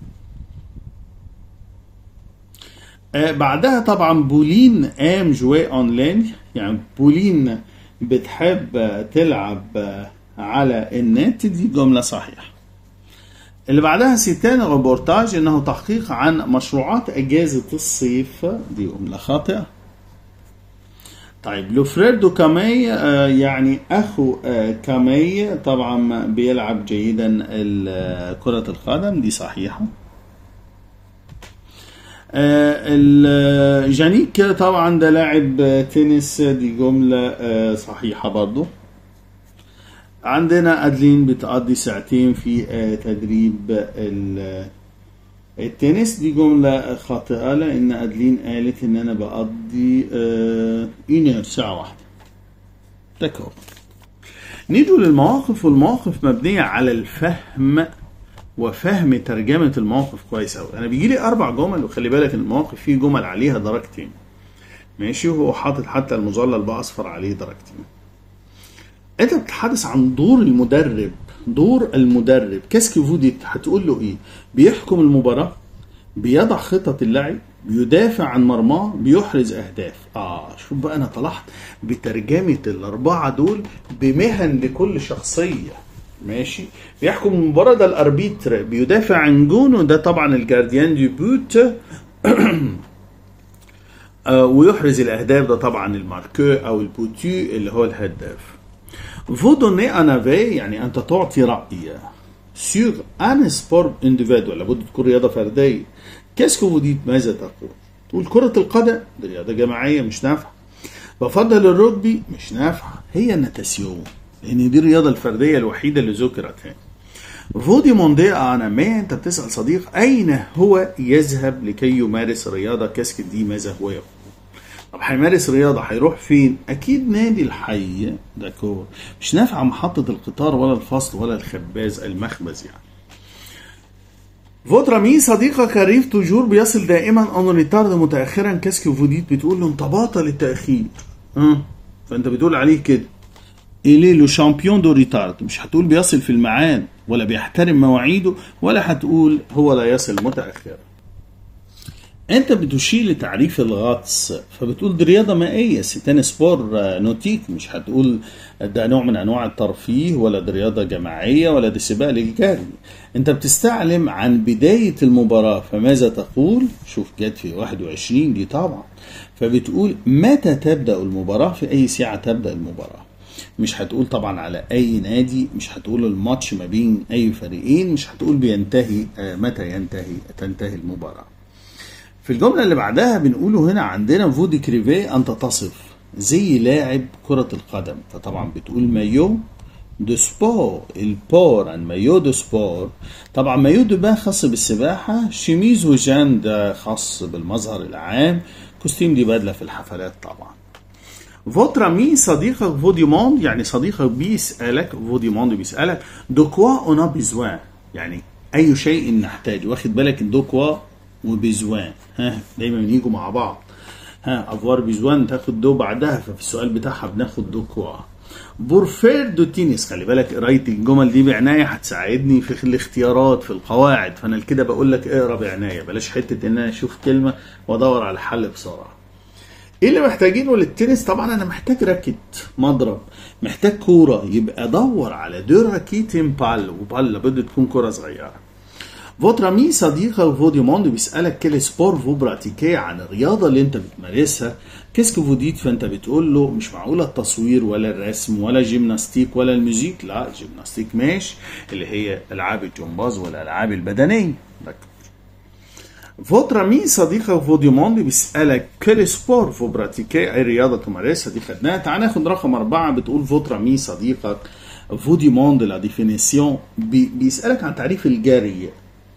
آه بعدها طبعا بولين ام جوي اونلاين يعني بولين بتحب آه، تلعب آه، على النت دي جملة صحيحة اللي بعدها ستان روبورتاج انه تحقيق عن مشروعات اجازة الصيف دي جملة خاطئة طيب لو فرير دو كامي آه، يعني اخو آه، كامي طبعا بيلعب جيدا ال- كرة القدم دي صحيحة آه، ال- جانيك طبعا ده لاعب آه، تنس دي جملة آه، صحيحة برضو عندنا أدلين بتقضي ساعتين في آه، تدريب ال- التنس دي جملة خاطئة لأن أدلين قالت إن أنا بقضي آه، إنر ساعة واحدة دكور نيجوا للمواقف والمواقف مبنية على الفهم وفهم ترجمة الموقف كويس أوي أنا بيجي لي أربع جمل وخلي بالك إن المواقف فيه جمل عليها درجتين ماشي وهو حاطط حتى المظلل بأصفر عليه درجتين انت بتتحدث عن دور المدرب دور المدرب كاسكي فوديت هتقول له ايه بيحكم المباراة بيضع خطط اللعب بيدافع عن مرماه بيحرز اهداف اه شوف بقى انا طلعت بترجمة الاربعة دول بمهن لكل شخصية ماشي بيحكم المباراة ده الاربيتر بيدافع عن جونه ده طبعا الجارديان دي بوت آه، ويحرز الاهداف ده طبعا الماركو او البوتو اللي هو الهداف vous donner un avis يعني أنت تعطي رأي sur un sport individuel لابد تكون رياضة فردية qu'est-ce que vous dites ماذا تقول تقول كرة القدم دي رياضة جماعية مش نافعة بفضل الرugby مش نافعة هي النتاسيون لأن دي الرياضة الفردية الوحيدة اللي ذكرت هنا فودي موندي أنا ما أنت بتسأل صديق أين هو يذهب لكي يمارس رياضة كاسكت دي ماذا هو يقول طب هيمارس رياضة هيروح فين؟ أكيد نادي الحي داكور مش نافعة محطة القطار ولا الفصل ولا الخباز المخبز يعني فوتر مي صديقك الريف توجور بيصل دائما اون ريتارد متاخرا كاسكي فوديت بتقول له انت باطل التاخير اه فانت بتقول عليه كده إليه لو شامبيون دو ريتارد مش هتقول بيصل في الميعاد ولا بيحترم مواعيده ولا هتقول هو لا يصل متأخرا انت بتشير لتعريف الغطس فبتقول دي رياضه مائيه ستان سبور نوتيك مش هتقول ده نوع من انواع الترفيه ولا دي رياضه جماعيه ولا دي سباق للجري انت بتستعلم عن بدايه المباراه فماذا تقول شوف جت في 21 دي طبعا فبتقول متى تبدا المباراه في اي ساعه تبدا المباراه مش هتقول طبعا على اي نادي مش هتقول الماتش ما بين اي فريقين مش هتقول بينتهي متى ينتهي تنتهي المباراه في الجملة اللي بعدها بنقوله هنا عندنا فودي كريفي أنت تصف زي لاعب كرة القدم فطبعا بتقول مايو دو سبور البور عن مايو دو سبور طبعا مايو دو بان خاص بالسباحة شيميز وجان ده خاص بالمظهر العام كوستيم دي بدلة في الحفلات طبعا فوتر مي صديقك فودي موند يعني صديقك بيسألك فودي موند بيسألك دو كوا اون بيزوان يعني أي شيء نحتاج واخد بالك دو كوا وبيزوان ها دايما يجوا مع بعض ها افوار بيزوان تاخد دو بعدها ففي السؤال بتاعها بناخد دو كوا بورفير دو تينيس خلي بالك قرايه الجمل دي بعنايه هتساعدني في الاختيارات في القواعد فانا كده بقول لك اقرا بعنايه بلاش حته ان انا اشوف كلمه وادور على الحل بسرعه ايه اللي محتاجينه للتنس طبعا انا محتاج راكيت مضرب محتاج كوره يبقى دور على دو راكيتين بال وبال لابد تكون كوره صغيره فوتر امي صديقك فودي موند بيسالك كل سبور فو براتيكي عن الرياضه اللي انت بتمارسها كيسكو فوديت فانت بتقول له مش معقوله التصوير ولا الرسم ولا جيمناستيك ولا الميوزيك لا جيمناستيك ماشي اللي هي العاب الجمباز والالعاب البدنيه فوتر امي صديقك فودي موند بيسالك كل سبور فو براتيكي اي رياضه تمارسها دي خدناها تعال ناخد رقم اربعه بتقول فوتر امي صديقك فودي موند لا ديفينيسيون بي بيسالك عن تعريف الجري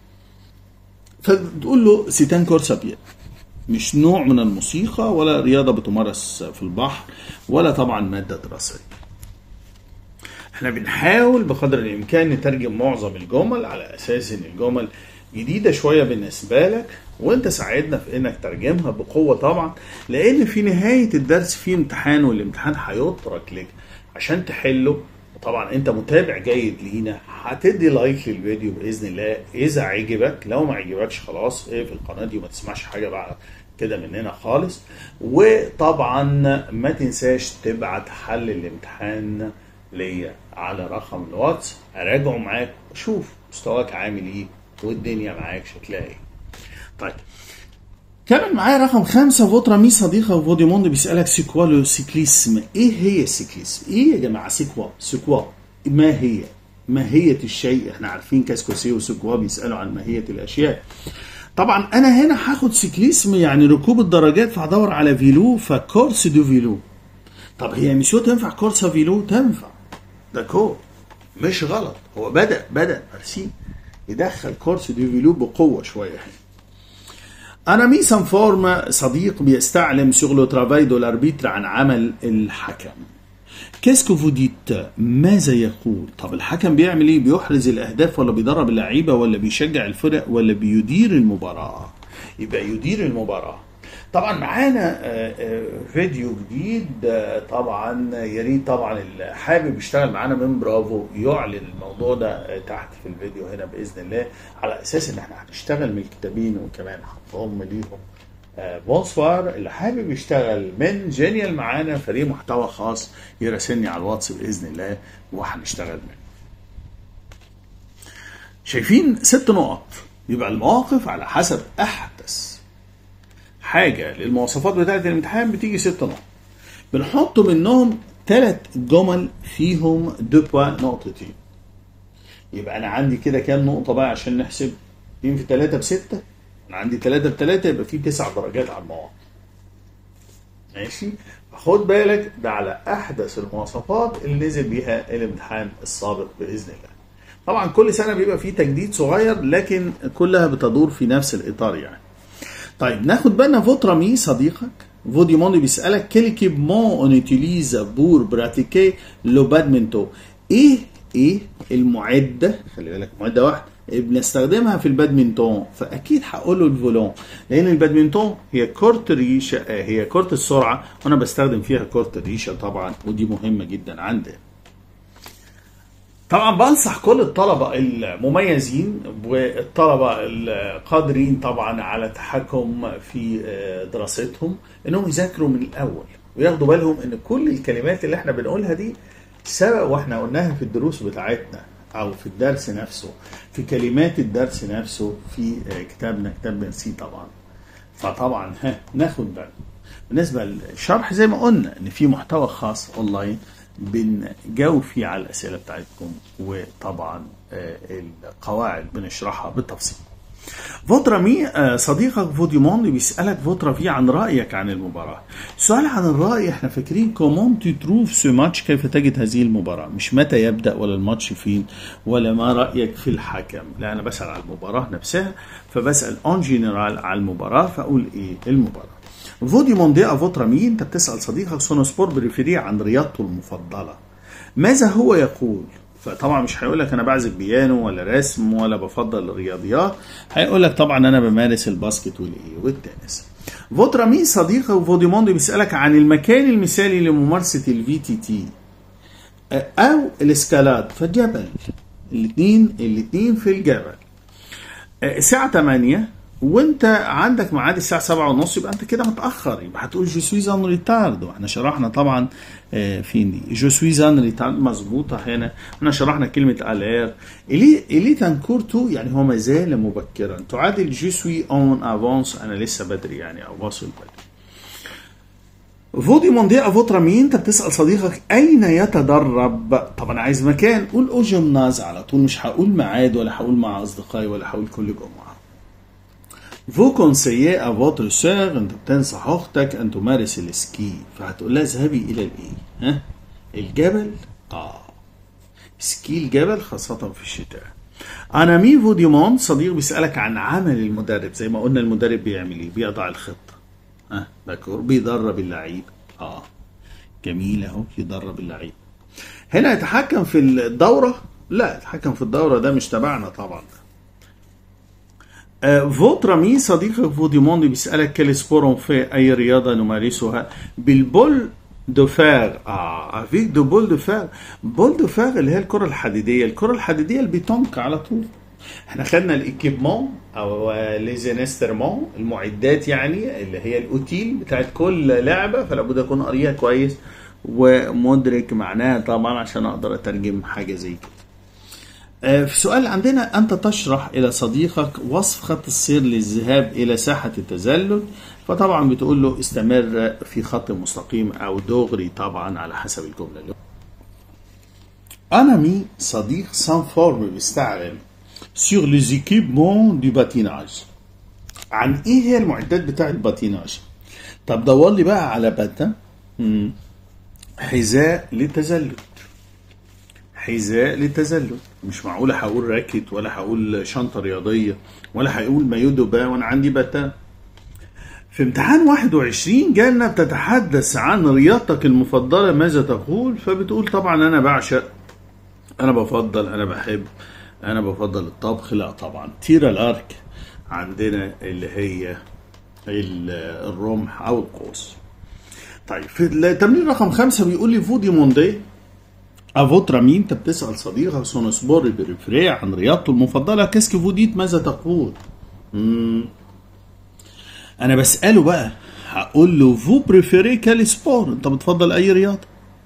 فتقول له سيتان كورسا بيد مش نوع من الموسيقى ولا رياضة بتمارس في البحر ولا طبعا مادة دراسية احنا بنحاول بقدر الامكان نترجم معظم الجمل على اساس ان الجمل جديدة شوية بالنسبة لك وانت ساعدنا في انك ترجمها بقوة طبعا لان في نهاية الدرس في امتحان والامتحان هيترك لك عشان تحله طبعا انت متابع جيد لينا هتدي لايك للفيديو باذن الله اذا عجبك لو ما عجبكش خلاص اقفل في القناه دي وما تسمعش حاجه بعد كده مننا خالص وطبعا ما تنساش تبعت حل الامتحان ليا على رقم الواتس اراجعه معاك واشوف مستواك عامل ايه والدنيا معاك شكلها ايه طيب كمل معايا رقم خمسة فوترا مي صديقة فوديموند بيسألك سيكوا لو سيكليسم ايه هي السيكليسم؟ ايه يا جماعة سيكوا؟ سيكوا ما هي؟ ماهية الشيء احنا عارفين كاسكوسي وسيكوا بيسألوا عن ماهية الأشياء طبعا أنا هنا هاخد سيكليسم يعني ركوب الدراجات فهدور على فيلو فكورس دو فيلو طب هي مش تنفع كورسا فيلو؟ تنفع داكور مش غلط هو بدأ بدأ مرسي يدخل كورس دو فيلو بقوة شوية هنا أنا ميسان فورم صديق بيستعلم سور لو ترافاي دو لاربيتر عن عمل الحكم كاسكو فوديت ماذا يقول طب الحكم بيعمل ايه بيحرز الاهداف ولا بيدرب اللعيبه ولا بيشجع الفرق ولا بيدير المباراه يبقى يدير المباراه طبعا معانا فيديو جديد طبعا يا ريت طبعا اللي حابب يشتغل معانا من برافو يعلن الموضوع ده تحت في الفيديو هنا باذن الله على اساس ان احنا هنشتغل من الكتابين وكمان هنضم ليهم بونسوار اللي حابب يشتغل من جينيال معانا فريق محتوى خاص يراسلني على الواتس باذن الله وهنشتغل منه. شايفين ست نقط يبقى المواقف على حسب احدث حاجه للمواصفات بتاعه الامتحان بتيجي ست نقط. بنحط منهم ثلاث جمل فيهم دو بوا نقطتين. يبقى انا عندي كده كام نقطه بقى عشان نحسب؟ في ثلاثه بسته انا عندي 3 ب 3 يبقى في 9 درجات على المواقف ماشي خد بالك ده على احدث المواصفات اللي نزل بيها الامتحان السابق باذن الله طبعا كل سنه بيبقى فيه تجديد صغير لكن كلها بتدور في نفس الاطار يعني طيب ناخد بالنا فوترا مي صديقك فوديموند بيسالك كيل ايكيبمون اون يوتيليز بور براتيكي لو بادمنتو ايه ايه المعده خلي بالك معده واحده بنستخدمها في البادمنتون فاكيد هقول له الفولون لان البادمنتون هي كرة ريشه هي كرة السرعه وانا بستخدم فيها كرة الريشه طبعا ودي مهمه جدا عندي طبعا بنصح كل الطلبة المميزين والطلبة القادرين طبعا على التحكم في دراستهم انهم يذاكروا من الاول وياخدوا بالهم ان كل الكلمات اللي احنا بنقولها دي سبق واحنا قلناها في الدروس بتاعتنا او في الدرس نفسه في كلمات الدرس نفسه في كتابنا كتاب بنسي طبعا فطبعا ها ناخد بالنا بالنسبه للشرح زي ما قلنا ان في محتوى خاص اونلاين بنجاوب فيه على الاسئله بتاعتكم وطبعا القواعد بنشرحها بالتفصيل فوترا مي صديقك فوديموند بيسألك فوترا في عن رأيك عن المباراة سؤال عن الرأي احنا فاكرين كومون تو تروف سو ماتش كيف تجد هذه المباراة مش متى يبدأ ولا الماتش فين ولا ما رأيك في الحكم لا أنا بسأل على المباراة نفسها فبسأل اون جنرال على المباراة فأقول إيه المباراة فودي موندي فوترا مي انت بتسأل صديقك سونو سبور بريفيري عن رياضته المفضلة ماذا هو يقول فطبعا مش هيقول لك انا بعزف بيانو ولا رسم ولا بفضل الرياضيات هيقول لك طبعا انا بمارس الباسكت والايه والتنس فوترا مين صديقك وفوديموندي بيسالك عن المكان المثالي لممارسه الفي تي تي او الاسكالاد فالجبل الاثنين الاثنين في الجبل الساعه 8 وانت عندك ميعاد الساعه 7 ونص يبقى انت كده متاخر يبقى هتقول جو سويز ان ريتارد واحنا شرحنا طبعا فين دي جو سويز ان ريتارد مظبوطه هنا احنا شرحنا كلمه الير الي الي تنكور تو يعني هو ما زال مبكرا تعادل جو سوي اون افونس انا لسه بدري يعني او واصل بدري فودي موندي افوترا مين انت بتسال صديقك اين يتدرب طب انا عايز مكان قول او جيمناز على طول مش هقول ميعاد ولا هقول مع اصدقائي ولا هقول كل جمعه Vous conseillez à votre sœur انت بتنصح اختك ان تمارس السكي فهتقول لها اذهبي الى الايه؟ ها؟ الجبل؟ اه سكي الجبل خاصة في الشتاء. انا مي فوديمون صديق بيسألك عن عمل المدرب زي ما قلنا المدرب بيعمل ايه؟ بيضع الخطة. ها؟ بكر بيدرب اللعيب. اه جميل اهو يدرب اللعيب. هنا يتحكم في الدورة؟ لا يتحكم في الدورة ده مش تبعنا طبعا. فوتر مي صديقك فوديموند بيسألك كل سبور اون في أي رياضة نمارسها بالبول دو فار اه افيك دو بول دو فار بول دو فار اللي هي الكرة الحديدية الكرة الحديدية اللي بيتونك على طول احنا خدنا الايكيبمون او ليزينسترمون المعدات يعني اللي هي الاوتيل بتاعت كل لعبة فلا بد اكون قاريها كويس ومدرك معناها طبعا عشان اقدر اترجم حاجة زي كده في سؤال عندنا أنت تشرح إلى صديقك وصف خط السير للذهاب إلى ساحة التزلج فطبعا بتقول له استمر في خط مستقيم أو دغري طبعا على حسب الجملة اللي أنا مي صديق سان فورم بيستعلم sur les équipements du patinage عن إيه هي المعدات بتاع الباتيناج طب دور لي بقى على باتا حذاء للتزلج حذاء للتزلج مش معقول هقول راكت ولا هقول شنطه رياضيه ولا هقول مايو دوبا وانا عندي باتا في امتحان 21 جالنا بتتحدث عن رياضتك المفضله ماذا تقول فبتقول طبعا انا بعشق انا بفضل انا بحب انا بفضل الطبخ لا طبعا تيرا الارك عندنا اللي هي الرمح او القوس طيب في التمرين رقم خمسة بيقول لي فودي موندي افوترا مين انت بتسال صديقك سون سبور بريفري عن رياضته المفضله كاسكي فوديت ماذا تقول؟ مم. انا بساله بقى هقول له فو بريفيري كال سبور انت بتفضل اي رياضه؟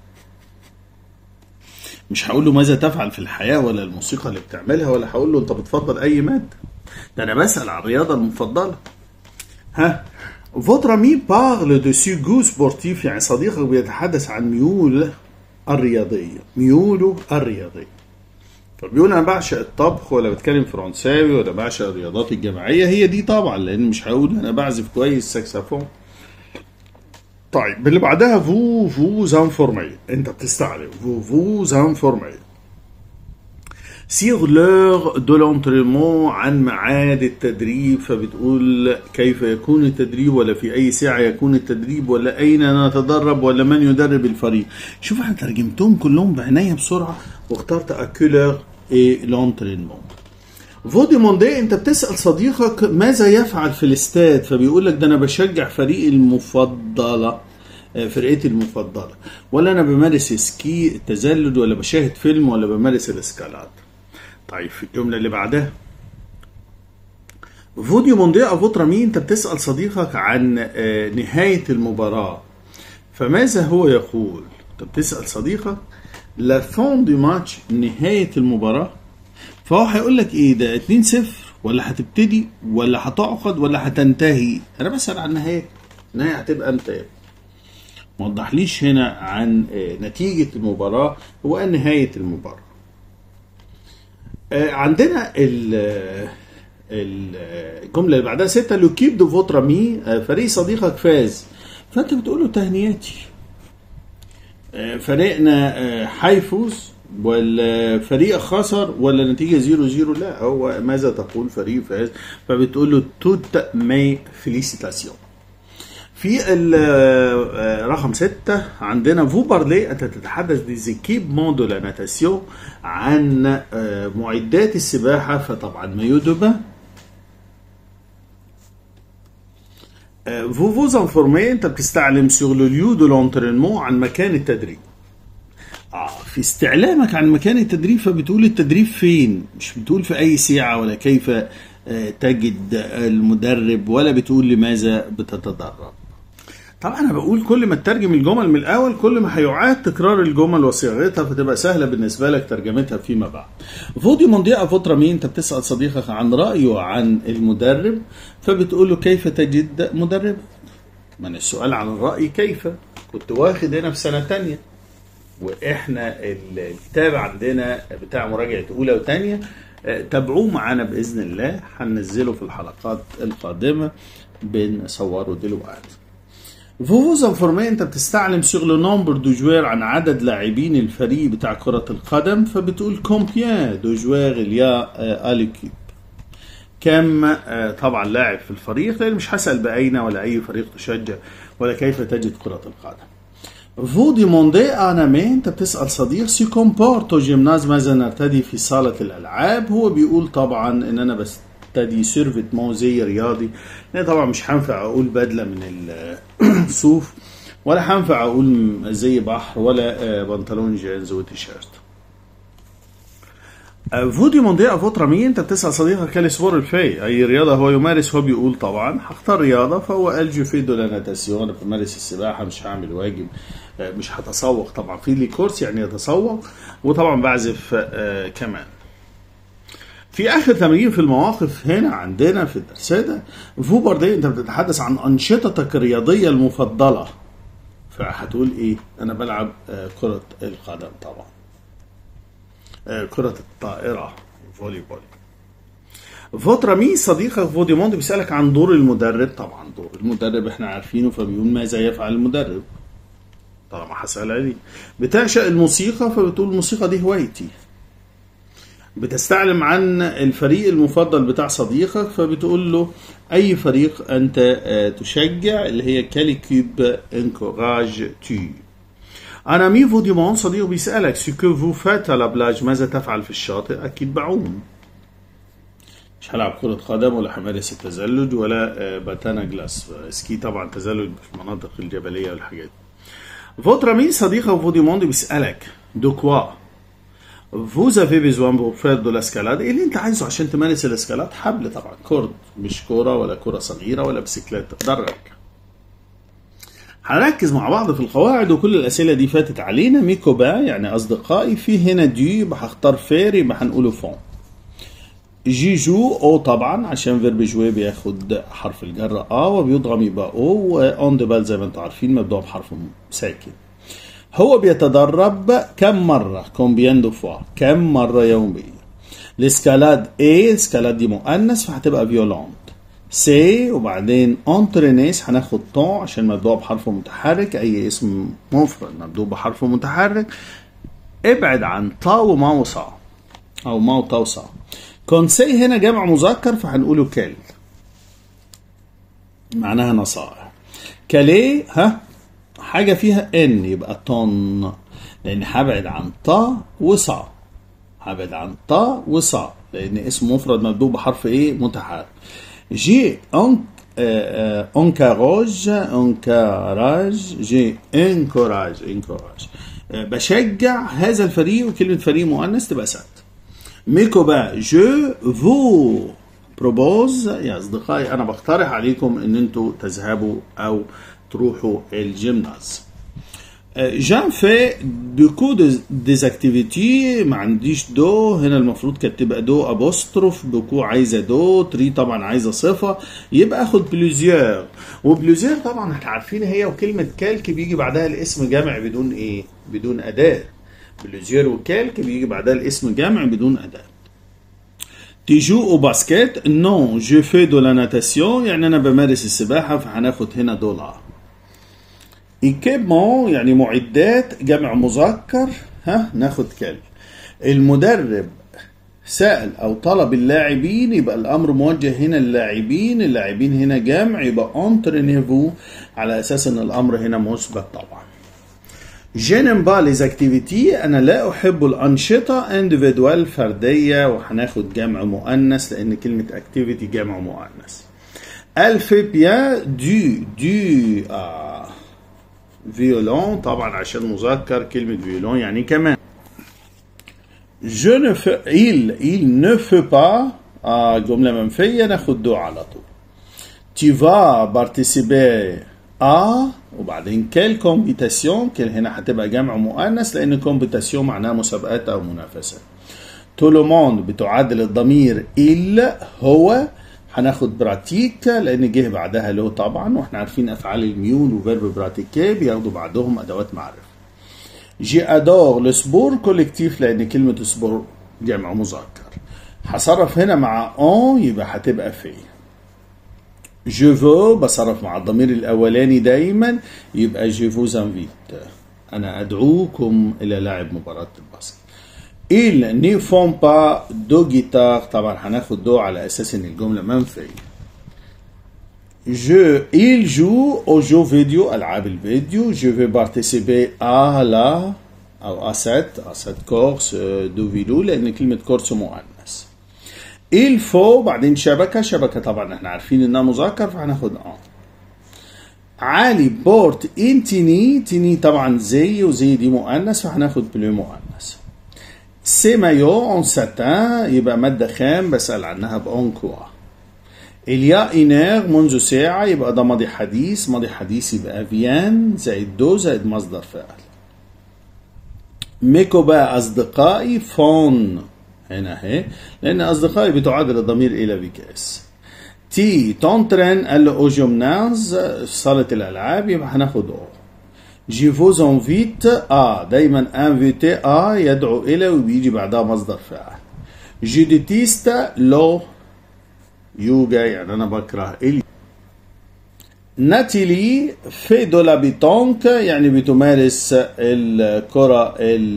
مش هقول له ماذا تفعل في الحياه ولا الموسيقى اللي بتعملها ولا هقول له انت بتفضل اي ماده ده انا بسال عن الرياضه المفضله ها فوترا مي بارل دو سيغو سبورتيف يعني صديقك بيتحدث عن ميول الرياضية ميوله الرياضية فبيقول أنا بعشق الطبخ ولا بتكلم فرنساوي ولا بعشق الرياضات الجماعية هي دي طبعا لأن مش هقول أنا بعزف كويس ساكسفون طيب اللي بعدها فو فو زانفورمي أنت بتستعلم فو فو زانفورمي سيغ لور دو لونتريمون عن ميعاد التدريب فبتقول كيف يكون التدريب ولا في اي ساعه يكون التدريب ولا اين نتدرب ولا من يدرب الفريق شوف انا ترجمتهم كلهم بعناية بسرعه واخترت اكولر اي لونتريمون فودي موندي انت بتسال صديقك ماذا يفعل في الاستاد فبيقول لك ده انا بشجع فريقي المفضله آه، فرقتي المفضله ولا انا بمارس سكي التزلج ولا بشاهد فيلم ولا بمارس الاسكالات طيب في الجمله اللي بعدها فوديو موندي افوترا مين انت بتسال صديقك عن آه، نهايه المباراه فماذا هو يقول انت بتسال صديقك لا فون دي ماتش نهايه المباراه فهو هيقول لك ايه ده 2-0 ولا هتبتدي ولا هتعقد ولا هتنتهي انا بسال عن النهايه النهايه هتبقى امتى ما وضحليش هنا عن آه، نتيجه المباراه هو نهايه المباراه آه، عندنا ال ال- الجمله اللي بعدها ستة لوكيب دو فوترا مي آه، فريق صديقك فاز فانت بتقول له تهنياتي آه، فريقنا آه، هيفوز ولا فريق خسر ولا نتيجة زيرو زيرو لا هو ماذا تقول فريق فاز فبتقول له توت مي فيليسيتاسيون في ال- آه، رقم ستة عندنا فو بارلي أنت تتحدث دي زيكيبمون دو لا ناتاسيون عن آه، معدات السباحة فطبعا مايو دو بان فو فوز انفورمي انت بتستعلم سور لو ليو دو لونترينمون عن مكان التدريب اه في استعلامك عن مكان التدريب فبتقول التدريب فين مش بتقول في اي ساعة ولا كيف آه، تجد المدرب ولا بتقول لماذا بتتدرب طبعا انا بقول كل ما تترجم الجمل من الاول كل ما هيعاد تكرار الجمل وصياغتها فتبقى سهله بالنسبه لك ترجمتها فيما بعد. فودي مونديا فتره مين انت بتسال صديقك عن رايه عن المدرب فبتقول له كيف تجد مدرب؟ من السؤال عن الراي كيف؟ كنت واخد هنا في سنه تانية واحنا ال- الكتاب عندنا بتاع مراجعه اولى وثانيه تابعوه معانا باذن الله هننزله في الحلقات القادمه بنصوره دلوقتي. فوفوز انفورمي انت بتستعلم سور لو نومبر دو جوير عن عدد لاعبين الفريق بتاع كرة القدم فبتقول كومبيان دو جوير اليا اليكيب كم آه، طبعا لاعب في الفريق لان مش هسأل بأين ولا أي فريق تشجع ولا كيف تجد كرة القدم فو ديموندي انا مي انت بتسال صديق سي كومبورتو جيمناز ماذا نرتدي في صاله الالعاب هو بيقول طبعا ان انا بستدي سيرفيتمون زي رياضي لان طبعا مش هينفع اقول بدله من الصوف ولا هينفع اقول زي بحر ولا آه، بنطلون جينز وتيشيرت فو ديموندي افوترا مي انت بتسال صديقك كال سبور الفي اي رياضه هو يمارس هو بيقول طبعا هختار رياضه فهو قال جو في دو لا ناتاسيون انا بمارس السباحه مش هعمل واجب آه، مش هتسوق طبعا في لي كورس يعني يتسوق وطبعا بعزف آه، كمان في اخر تمرين في المواقف هنا عندنا في الدرس ده فو باردي انت بتتحدث عن انشطتك الرياضيه المفضله فهتقول ايه انا بلعب آه، كره القدم طبعا آه، كرة الطائرة فولي بول فترة مين صديقك فوديموند بيسألك عن دور المدرب طبعا دور المدرب احنا عارفينه فبيقول ماذا يفعل المدرب طالما هسأل عليه بتعشق الموسيقى فبتقول الموسيقى دي هوايتي بتستعلم عن الفريق المفضل بتاع صديقك فبتقول له اي فريق انت آه، تشجع اللي هي كاليكيب انكوراج تي انا مي فو ديمون صديق بيسالك سو كو فو فات على بلاج ماذا تفعل في الشاطئ اكيد بعوم مش هلعب كرة قدم ولا همارس التزلج ولا آه، باتانا جلاس سكي طبعا تزلج في المناطق الجبلية والحاجات فوترا مين صديقه فو ديموند بيسألك دو كوا فوز افي بيزوان بور فير دو لاسكالاد ايه اللي انت عايزه عشان تمارس الاسكالاد حبل طبعا كورد مش كوره ولا كوره صغيره ولا بسكليت درج هنركز مع بعض في القواعد وكل الاسئله دي فاتت علينا ميكوبا يعني اصدقائي في هنا دي يبقى هختار فير يبقى هنقوله فون جيجو او طبعا عشان فيرب جوي بياخد حرف الجر ا وبيضغم يبقى او واون دي بال زي ما انتم عارفين مبدوع بحرف ساكن هو بيتدرب كم مرة كومبيان دو فوا كم مرة يوميا الاسكالاد ايه الاسكالاد دي مؤنث فهتبقى فيولونت سي وبعدين انترينيس هناخد طون عشان مبدوع بحرف متحرك اي اسم مفرد مبدوع بحرف متحرك ابعد عن طا وما وصا او ما وطا وصا كونسي هنا جمع مذكر فهنقوله كال معناها نصائح كاليه ها حاجة فيها ان يبقى طن لان هبعد عن طا وصا هبعد عن طا وصا لان اسم مفرد مبدوء بحرف ايه متحرك جي ان انكاروج انكاراج جي انكوراج انكوراج بشجع هذا الفريق وكلمة فريق مؤنث تبقى سات ميكو بقى جو فو بروبوز يا اصدقائي انا بقترح عليكم ان انتوا تذهبوا او تروحوا الجيمناز جان في دوكو ديز اكتيفيتي ما عنديش دو هنا المفروض كانت تبقى دو ابوستروف بوكو عايزه دو تري طبعا عايزه صفه يبقى اخد بلوزيور وبلوزيور طبعا احنا عارفين هي وكلمه كالك بيجي بعدها الاسم جمع بدون ايه؟ بدون اداه بلوزيور وكالك بيجي بعدها الاسم جمع بدون اداه Tu joues au basket? Non, je fais de la natation يعني أنا بمارس السباحة فهناخد هنا دولار. ايكيبمون يعني معدات جمع مذكر ها ناخد كلمة. المدرب سأل أو طلب اللاعبين يبقى الأمر موجه هنا للاعبين، اللاعبين هنا جمع يبقى انترينيفو على أساس إن الأمر هنا مثبت طبعا. جينم با ليز اكتيفيتي انا لا احب الانشطه انديفيدوال فرديه وهناخد جمع مؤنث لان كلمه اكتيفيتي جمع مؤنث الفي بيان دو دو آه فيولون طبعا عشان مذكر كلمه فيولون يعني كمان Je ne fais, il, il ne fait pas آه جملة منفية ناخد دو على طول. Tu vas participer à وبعدين كيل كومبيتاسيون كيل هنا هتبقى جمع مؤنث لان كومبيتاسيون معناها مسابقات او منافسات تو لو موند بتعادل الضمير ال هو هناخد براتيك لان جه بعدها له طبعا واحنا عارفين افعال الميول وفيرب براتيكي بياخدوا بعدهم ادوات معرفه جي ادور لو سبور كوليكتيف لان كلمه سبور جمع مذكر هصرف هنا مع اون يبقى هتبقى في جو فو بصرف مع الضمير الاولاني دايما يبقى جو فوز انفيت انا ادعوكم الى لعب مباراه الباسكت il ne font pas دو جيتار طبعا هناخد دو على اساس ان الجمله منفيه Je, il joue au jeu vidéo, العاب الفيديو. Je vais participer à la او à cette, à cette course de vélo لان كلمه كورس مؤنث. il faut بعدين شبكه، شبكه طبعا احنا عارفين انها مذكر فهناخد اه. علي بورت انتيني تيني طبعا زي وزي دي مؤنث فهناخد بلو مؤنث. سي مايو اون ساتان يبقى ماده خام بسال عنها بأون كوا. اليا إنير منذ ساعة يبقى ده ماضي حديث ماضي حديث يبقى فيان زائد دو زائد مصدر فاعل ميكو بقى أصدقائي فون هنا اهي لأن أصدقائي بتعادل الضمير إلى بكاس تي تونترين قال له أو جيمناز صالة الألعاب يبقى هناخد أو جي فوز انفيت ا دايما انفيتي ا يدعو الى وبيجي بعدها مصدر فاعل جي ديتيست لو يوجا يعني انا بكره الي ناتيلي في دو لابيتونك يعني بتمارس الكرة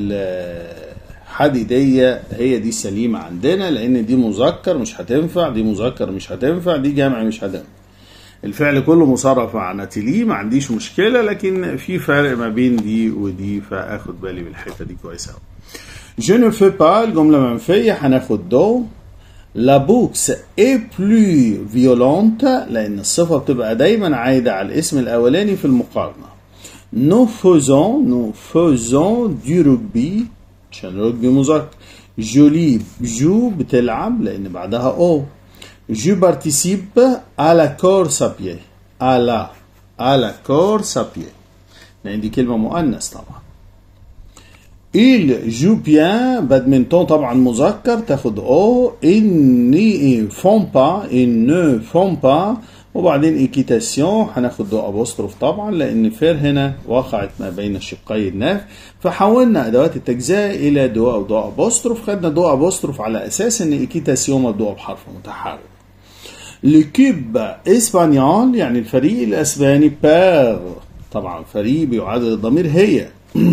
الحديدية هي دي سليمة عندنا لأن دي مذكر مش هتنفع دي مذكر مش هتنفع دي جمع مش هتنفع الفعل كله مصرف مع ناتيلي ما عنديش مشكلة لكن في فرق ما بين دي ودي فاخد بالي من الحتة دي كويس أوي Je ne fais pas الجملة منفية هناخد دو لا بوكس اي بلو فيولونت لان الصفه بتبقى دايما عايده على الاسم الاولاني في المقارنه نو فوزون نو فوزون دي روجبي عشان رجبي مذكر جولي جو بتلعب لان بعدها او جو بارتيسيب على كورس ابيي على على كورس ابيي لان دي كلمه مؤنث طبعا il joue bien badminton طبعا مذكر تاخد او ils ne font pas ils ne font pas وبعدين ايكيتاسيون هناخد دو ابوستروف طبعا لان فير هنا وقعت ما بين شقي الناف فحولنا ادوات التجزئه الى دو او دو ابوستروف خدنا دو ابوستروف على اساس ان ايكيتاسيون مبدوءه بحرف متحرك لكيب اسبانيول يعني الفريق الاسباني بير طبعا فريق بيعادل الضمير هي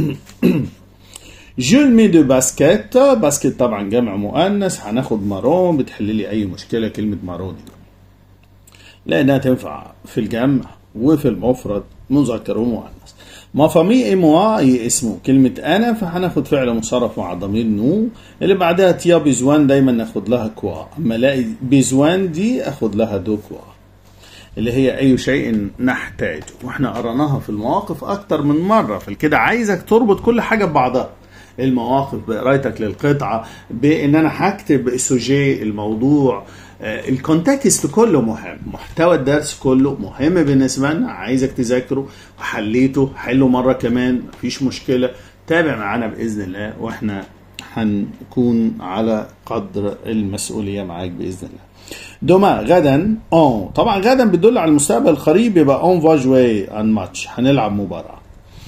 جو المي دو باسكيت باسكيت طبعا جمع مؤنث هناخد مارون بتحل لي اي مشكله كلمه مارون دي لانها تنفع في الجمع وفي المفرد مذكر ومؤنث ما فامي اي موا هي اسمه كلمة أنا فهناخد فعل مصرف مع ضمير نو اللي بعدها تيا بيزوان دايما ناخد لها كوا أما الاقي بيزوان دي أخد لها دو كوا اللي هي اي شيء نحتاجه واحنا قرناها في المواقف اكتر من مره فالكده عايزك تربط كل حاجه ببعضها المواقف بقرايتك للقطعه بان انا هكتب السوجي الموضوع آه، الكونتكست كله مهم محتوى الدرس كله مهم بالنسبه لنا عايزك تذاكره وحليته حله مره كمان مفيش مشكله تابع معانا باذن الله واحنا هنكون على قدر المسؤوليه معاك باذن الله دوما غدا اون طبعا غدا بتدل على المستقبل القريب يبقى اون فا جوي ان ماتش هنلعب مباراه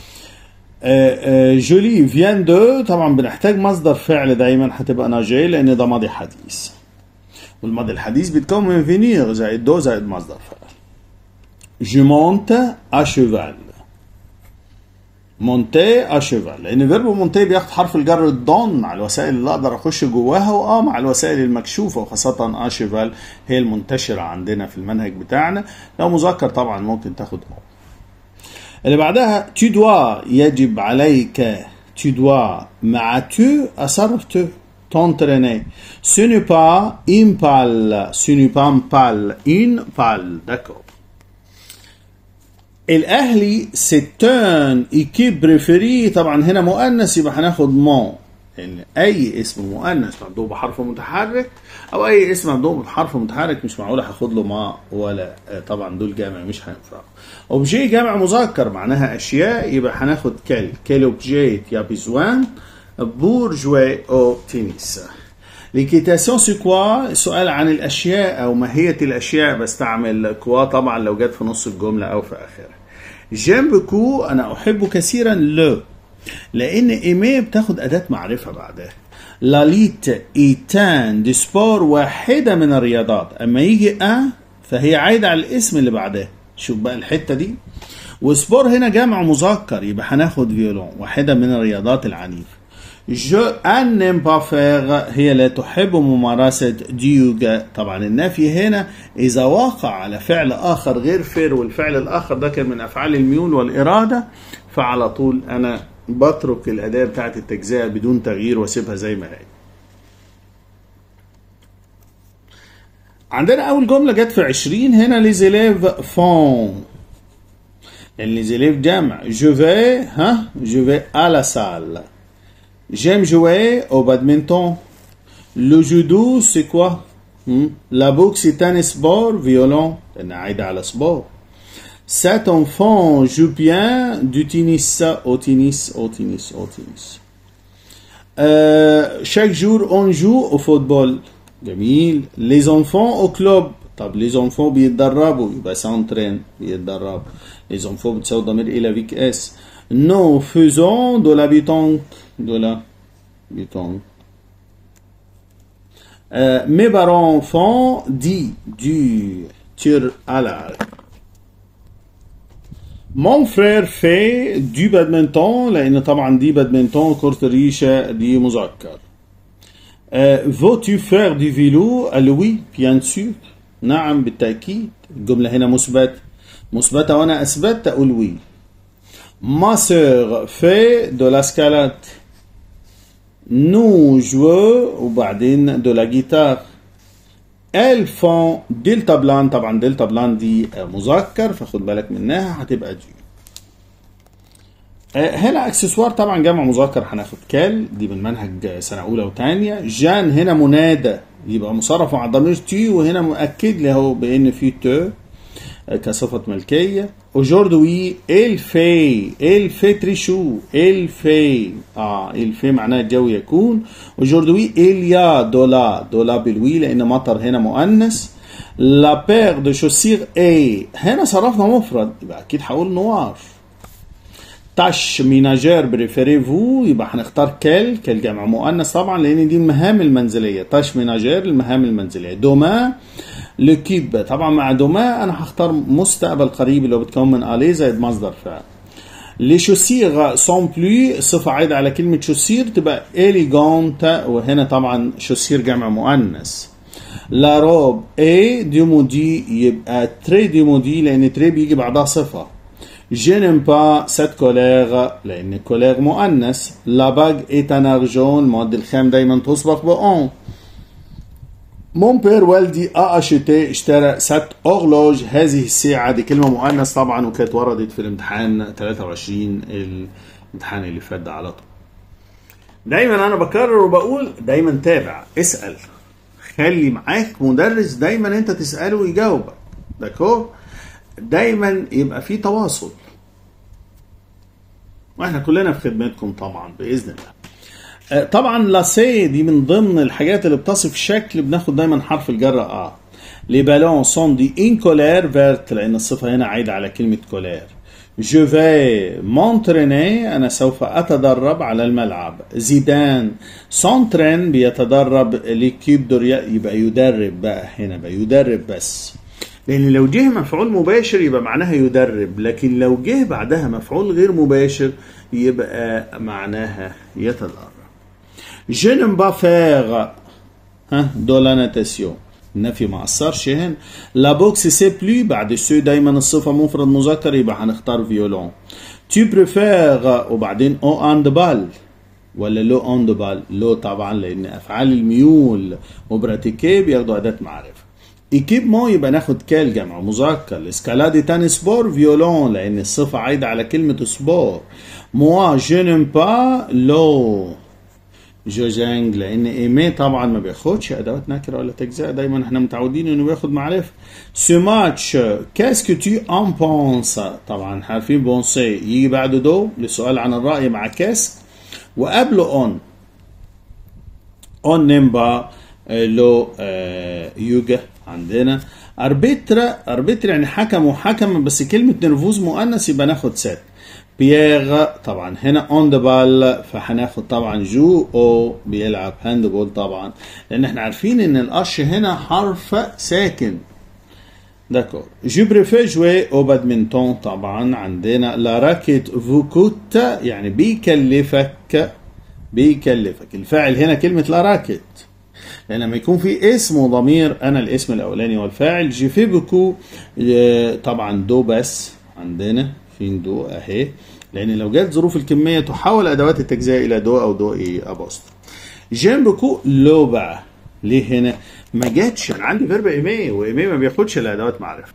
جولي فيان دو طبعا بنحتاج مصدر فعل دايما هتبقى ناجي لان ده ماضي حديث والماضي الحديث بيتكون من فينير زائد دو زائد مصدر فعل جو مونت ا شيفال مونتي ا شيفال لان فيرب مونتي بياخد حرف الجر الدون مع الوسائل اللي اقدر اخش جواها واه مع الوسائل المكشوفه وخاصه ا شيفال هي المنتشره عندنا في المنهج بتاعنا لو مذكر طبعا ممكن تاخد او اللي بعدها tu dois يجب عليك tu dois مع tu أصرف tu t'entraîner ce n'est pas une palle ce n'est pas une palle une palle d'accord الاهلي ستان ايكيب بريفيري طبعا هنا مؤنث يبقى هناخد مون لان اي اسم مؤنث مبدوء بحرف متحرك او اي اسم مبدوء بحرف متحرك مش معقول هاخد له ما ولا آه، طبعا دول جامع مش هينفعوا اوبجي جامع مذكر معناها اشياء يبقى هناخد كل كل اوبجي يا بيزوان بور جوي او تنس ليكيتاسيون سي كوا سؤال عن الاشياء او ماهيه الاشياء بستعمل كوا طبعا لو جت في نص الجمله او في اخرها جيم بكو انا احب كثيرا لو لان ايمي بتاخد اداه معرفه بعدها لاليت ايتان دي سبور واحده من الرياضات اما يجي ا فهي عايده على الاسم اللي بعدها شوف بقى الحته دي وسبور هنا جمع مذكر يبقى هناخد فيولون واحده من الرياضات العنيفه جو ان نيم با فيغ هي لا تحب ممارسة ديوجا طبعا النفي هنا إذا وقع على فعل آخر غير فير والفعل الآخر ده كان من أفعال الميول والإرادة فعلى طول أنا بترك الأداة بتاعت التجزئة بدون تغيير واسيبها زي ما هي عندنا أول جملة جت في 20 هنا ليزيليف فون لأن ليزيليف جمع جو في ها جو في à la salle J'aime jouer au badminton. Le judo, c'est quoi Hmm? La boxe, c'est un sport violent. أنا عايدة على sport. Cet enfant joue bien du tennis au tennis, au tennis, au tennis. Euh, chaque jour, on joue au football. جميل. Les enfants au club. طب les enfants بيتدربوا يبقى s'entraînent بيتدربوا. Les enfants بتساوي ضمير إلى فيك اس. Nous faisons de la pétanque. De la pétanque. Euh, mes parents font du, du tir à l'arc. Mon frère fait du badminton لأن طبعا دي badminton كرة الريشة دي مذكر. Euh, Veux-tu faire du vélo؟ قال له oui bien sûr. نعم بالتأكيد. الجملة هنا مثبتة. مثبتة وأنا أثبتت أقول oui. Ma sœur fait de l'escalade. Nous jouons وبعدين de la guitare. elles font دلتا بلان طبعا دلتا بلان دي مذكر فخد بالك منها هتبقى دي آه، هنا اكسسوار طبعا جمع مذكر هناخد كال دي من منهج سنه اولى وثانيه جان هنا منادى يبقى مصرف مع ضمير تي وهنا مؤكد لي اهو بان في تو آه، كصفه ملكيه aujourd'hui il fait il fait très chaud il fait اه il fait معناها الجو يكون aujourd'hui il y a de la de la بالوي لان مطر هنا مؤنث la paire de chaussures est هنا صرفنا مفرد يبقى اكيد هقول نوار تاش ميناجير بريفيريفو يبقى هنختار كل كل جمع مؤنث طبعا لان دي المهام المنزليه تاش ميناجير المهام المنزليه دوما لكيب طبعا مع دوما انا هختار مستقبل قريب اللي هو بتكون من الي زائد مصدر فعل لي شوسير سون بلو صفة عايدة على كلمة شوسير تبقى إليجونت وهنا طبعا شوسير جمع مؤنث لا روب اي دي مودي يبقى تري دي مودي لأن تري بيجي بعدها صفة Je n'aime pas cette colère لأن كولير مؤنث. La bague est un argent المواد الخام دايما تسبق بأون. مون بير والدي ا اشيتي اشترى سات اورلوج هذه الساعة دي كلمة مؤنث طبعا وكانت وردت في الامتحان 23 الامتحان اللي فات ده على طول دايما انا بكرر وبقول دايما تابع اسأل خلي معاك مدرس دايما انت تسأله ويجاوبك داكو دايما يبقى في تواصل واحنا كلنا في خدمتكم طبعا باذن الله طبعا لاسي دي من ضمن الحاجات اللي بتصف الشكل بناخد دايما حرف الجر اه لي بالون سون دي ان كولير فيرت لان الصفه هنا عايده على كلمه كولير جو في مونتريني انا سوف اتدرب على الملعب زيدان سونترين بيتدرب ليكيب دوريا يبقى يدرب بقى هنا بقى يدرب بس لان لو جه مفعول مباشر يبقى معناها يدرب لكن لو جه بعدها مفعول غير مباشر يبقى معناها يتدرب Je n'aime pas faire ها دو لا ناتاسيون النفي ما اثرش هنا لا بوكس سي بلو بعد سو دايما الصفه مفرد مذكر يبقى هنختار فيولون tu بريفير وبعدين او اند بال ولا لو اند بال لو طبعا لان افعال الميول وبراتيكي بياخدوا اداه معرفه ايكيبمون يبقى ناخد كال جمع مذكر الاسكالادي تاني سبور فيولون لان الصفه عايده على كلمه سبور موا جو نيم با لو جوجانج لان ايمي طبعا ما بياخدش ادوات نكره ولا تجزئه دايما احنا متعودين انه بياخد معرفه سو ماتش كاسكو تو ان بونس طبعا عارفين بونسي يجي بعده دو للسؤال عن الراي مع كاسك وقبله اون اون نيمبا لو يوجا عندنا اربيترا اربيترا يعني حكم وحكم بس كلمه نرفوز مؤنث يبقى ناخد سات بيير طبعا هنا اون ذا بال فهناخد طبعا جو او بيلعب هاند بول طبعا لان احنا عارفين ان القش هنا حرف ساكن داكور جو بريفي جوي او بادمنتون طبعا عندنا لا راكيت فوكوت يعني بيكلفك بيكلفك الفاعل هنا كلمه لا راكيت لان لما يكون في اسم وضمير انا الاسم الاولاني والفاعل جي في بكو طبعا دو بس عندنا فين دو اهي لان لو جت ظروف الكميه تحول ادوات التجزئه الى دو او دو ايه ابوست جيم بكو لو بقى ليه هنا ما جاتش انا عندي فيرب ايمي وايمي ما بياخدش الا ادوات معرفه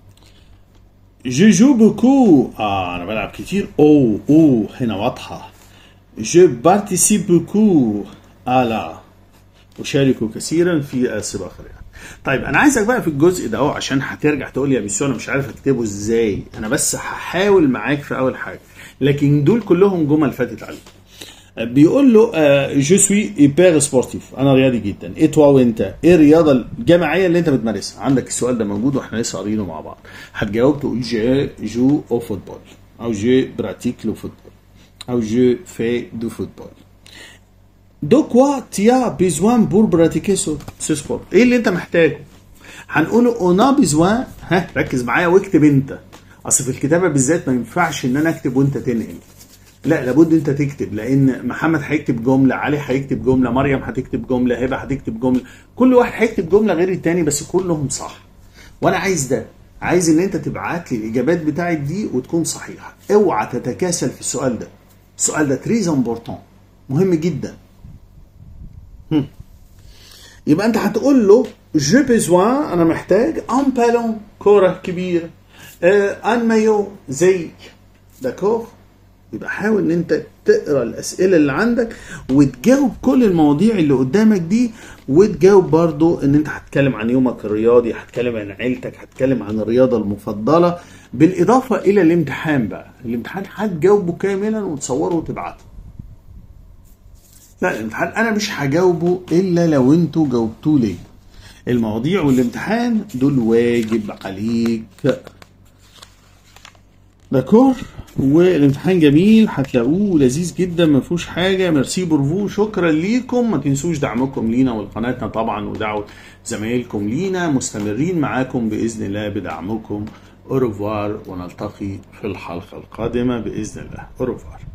جو جو بكو اه انا بلعب كتير او او هنا واضحه جو بارتيسيب بكو الا اشارك كثيرا في السباق الرياضي طيب انا عايزك بقى في الجزء ده اهو عشان هترجع تقول لي يا ميسيو انا مش عارف اكتبه ازاي انا بس هحاول معاك في اول حاجه لكن دول كلهم جمل فاتت عليك بيقول له جو سوي ايبر سبورتيف انا رياضي جدا ايه توا وانت ايه الرياضه الجماعيه اللي انت بتمارسها عندك السؤال ده موجود واحنا لسه قارينه مع بعض هتجاوب تقول جو جو او فوتبول او جو براتيك لو فوتبول او جو في دو فوتبول دو كوا تيا بيزوان بور براتيكي سو سبورت ايه اللي انت محتاجه هنقوله انا بيزوان ها ركز معايا واكتب انت اصل في الكتابه بالذات ما ينفعش ان انا اكتب وانت تنقل لا لابد انت تكتب لان محمد هيكتب جمله علي هيكتب جمله مريم هتكتب جمله هبه هتكتب جمله كل واحد هيكتب جمله غير التاني بس كلهم صح وانا عايز ده عايز ان انت تبعت لي الاجابات بتاعت دي وتكون صحيحه اوعى تتكاسل في السؤال ده السؤال ده تريز امبورتون مهم جدا هم. يبقى انت هتقول له جو بيزوان انا محتاج ان بالون كوره كبيره آه ان مايو زي داكور يبقى حاول ان انت تقرا الاسئله اللي عندك وتجاوب كل المواضيع اللي قدامك دي وتجاوب برضو ان انت هتتكلم عن يومك الرياضي هتتكلم عن عيلتك هتتكلم عن الرياضه المفضله بالاضافه الى الامتحان بقى الامتحان هتجاوبه كاملا وتصوره وتبعته لا الامتحان انا مش هجاوبه الا لو انتوا جاوبتوه لي المواضيع والامتحان دول واجب عليك داكور والامتحان جميل هتلاقوه لذيذ جدا ما فيهوش حاجه ميرسي بورفو شكرا ليكم ما تنسوش دعمكم لينا ولقناتنا طبعا ودعوه زمايلكم لينا مستمرين معاكم باذن الله بدعمكم اوروفوار ونلتقي في الحلقه القادمه باذن الله اوروفوار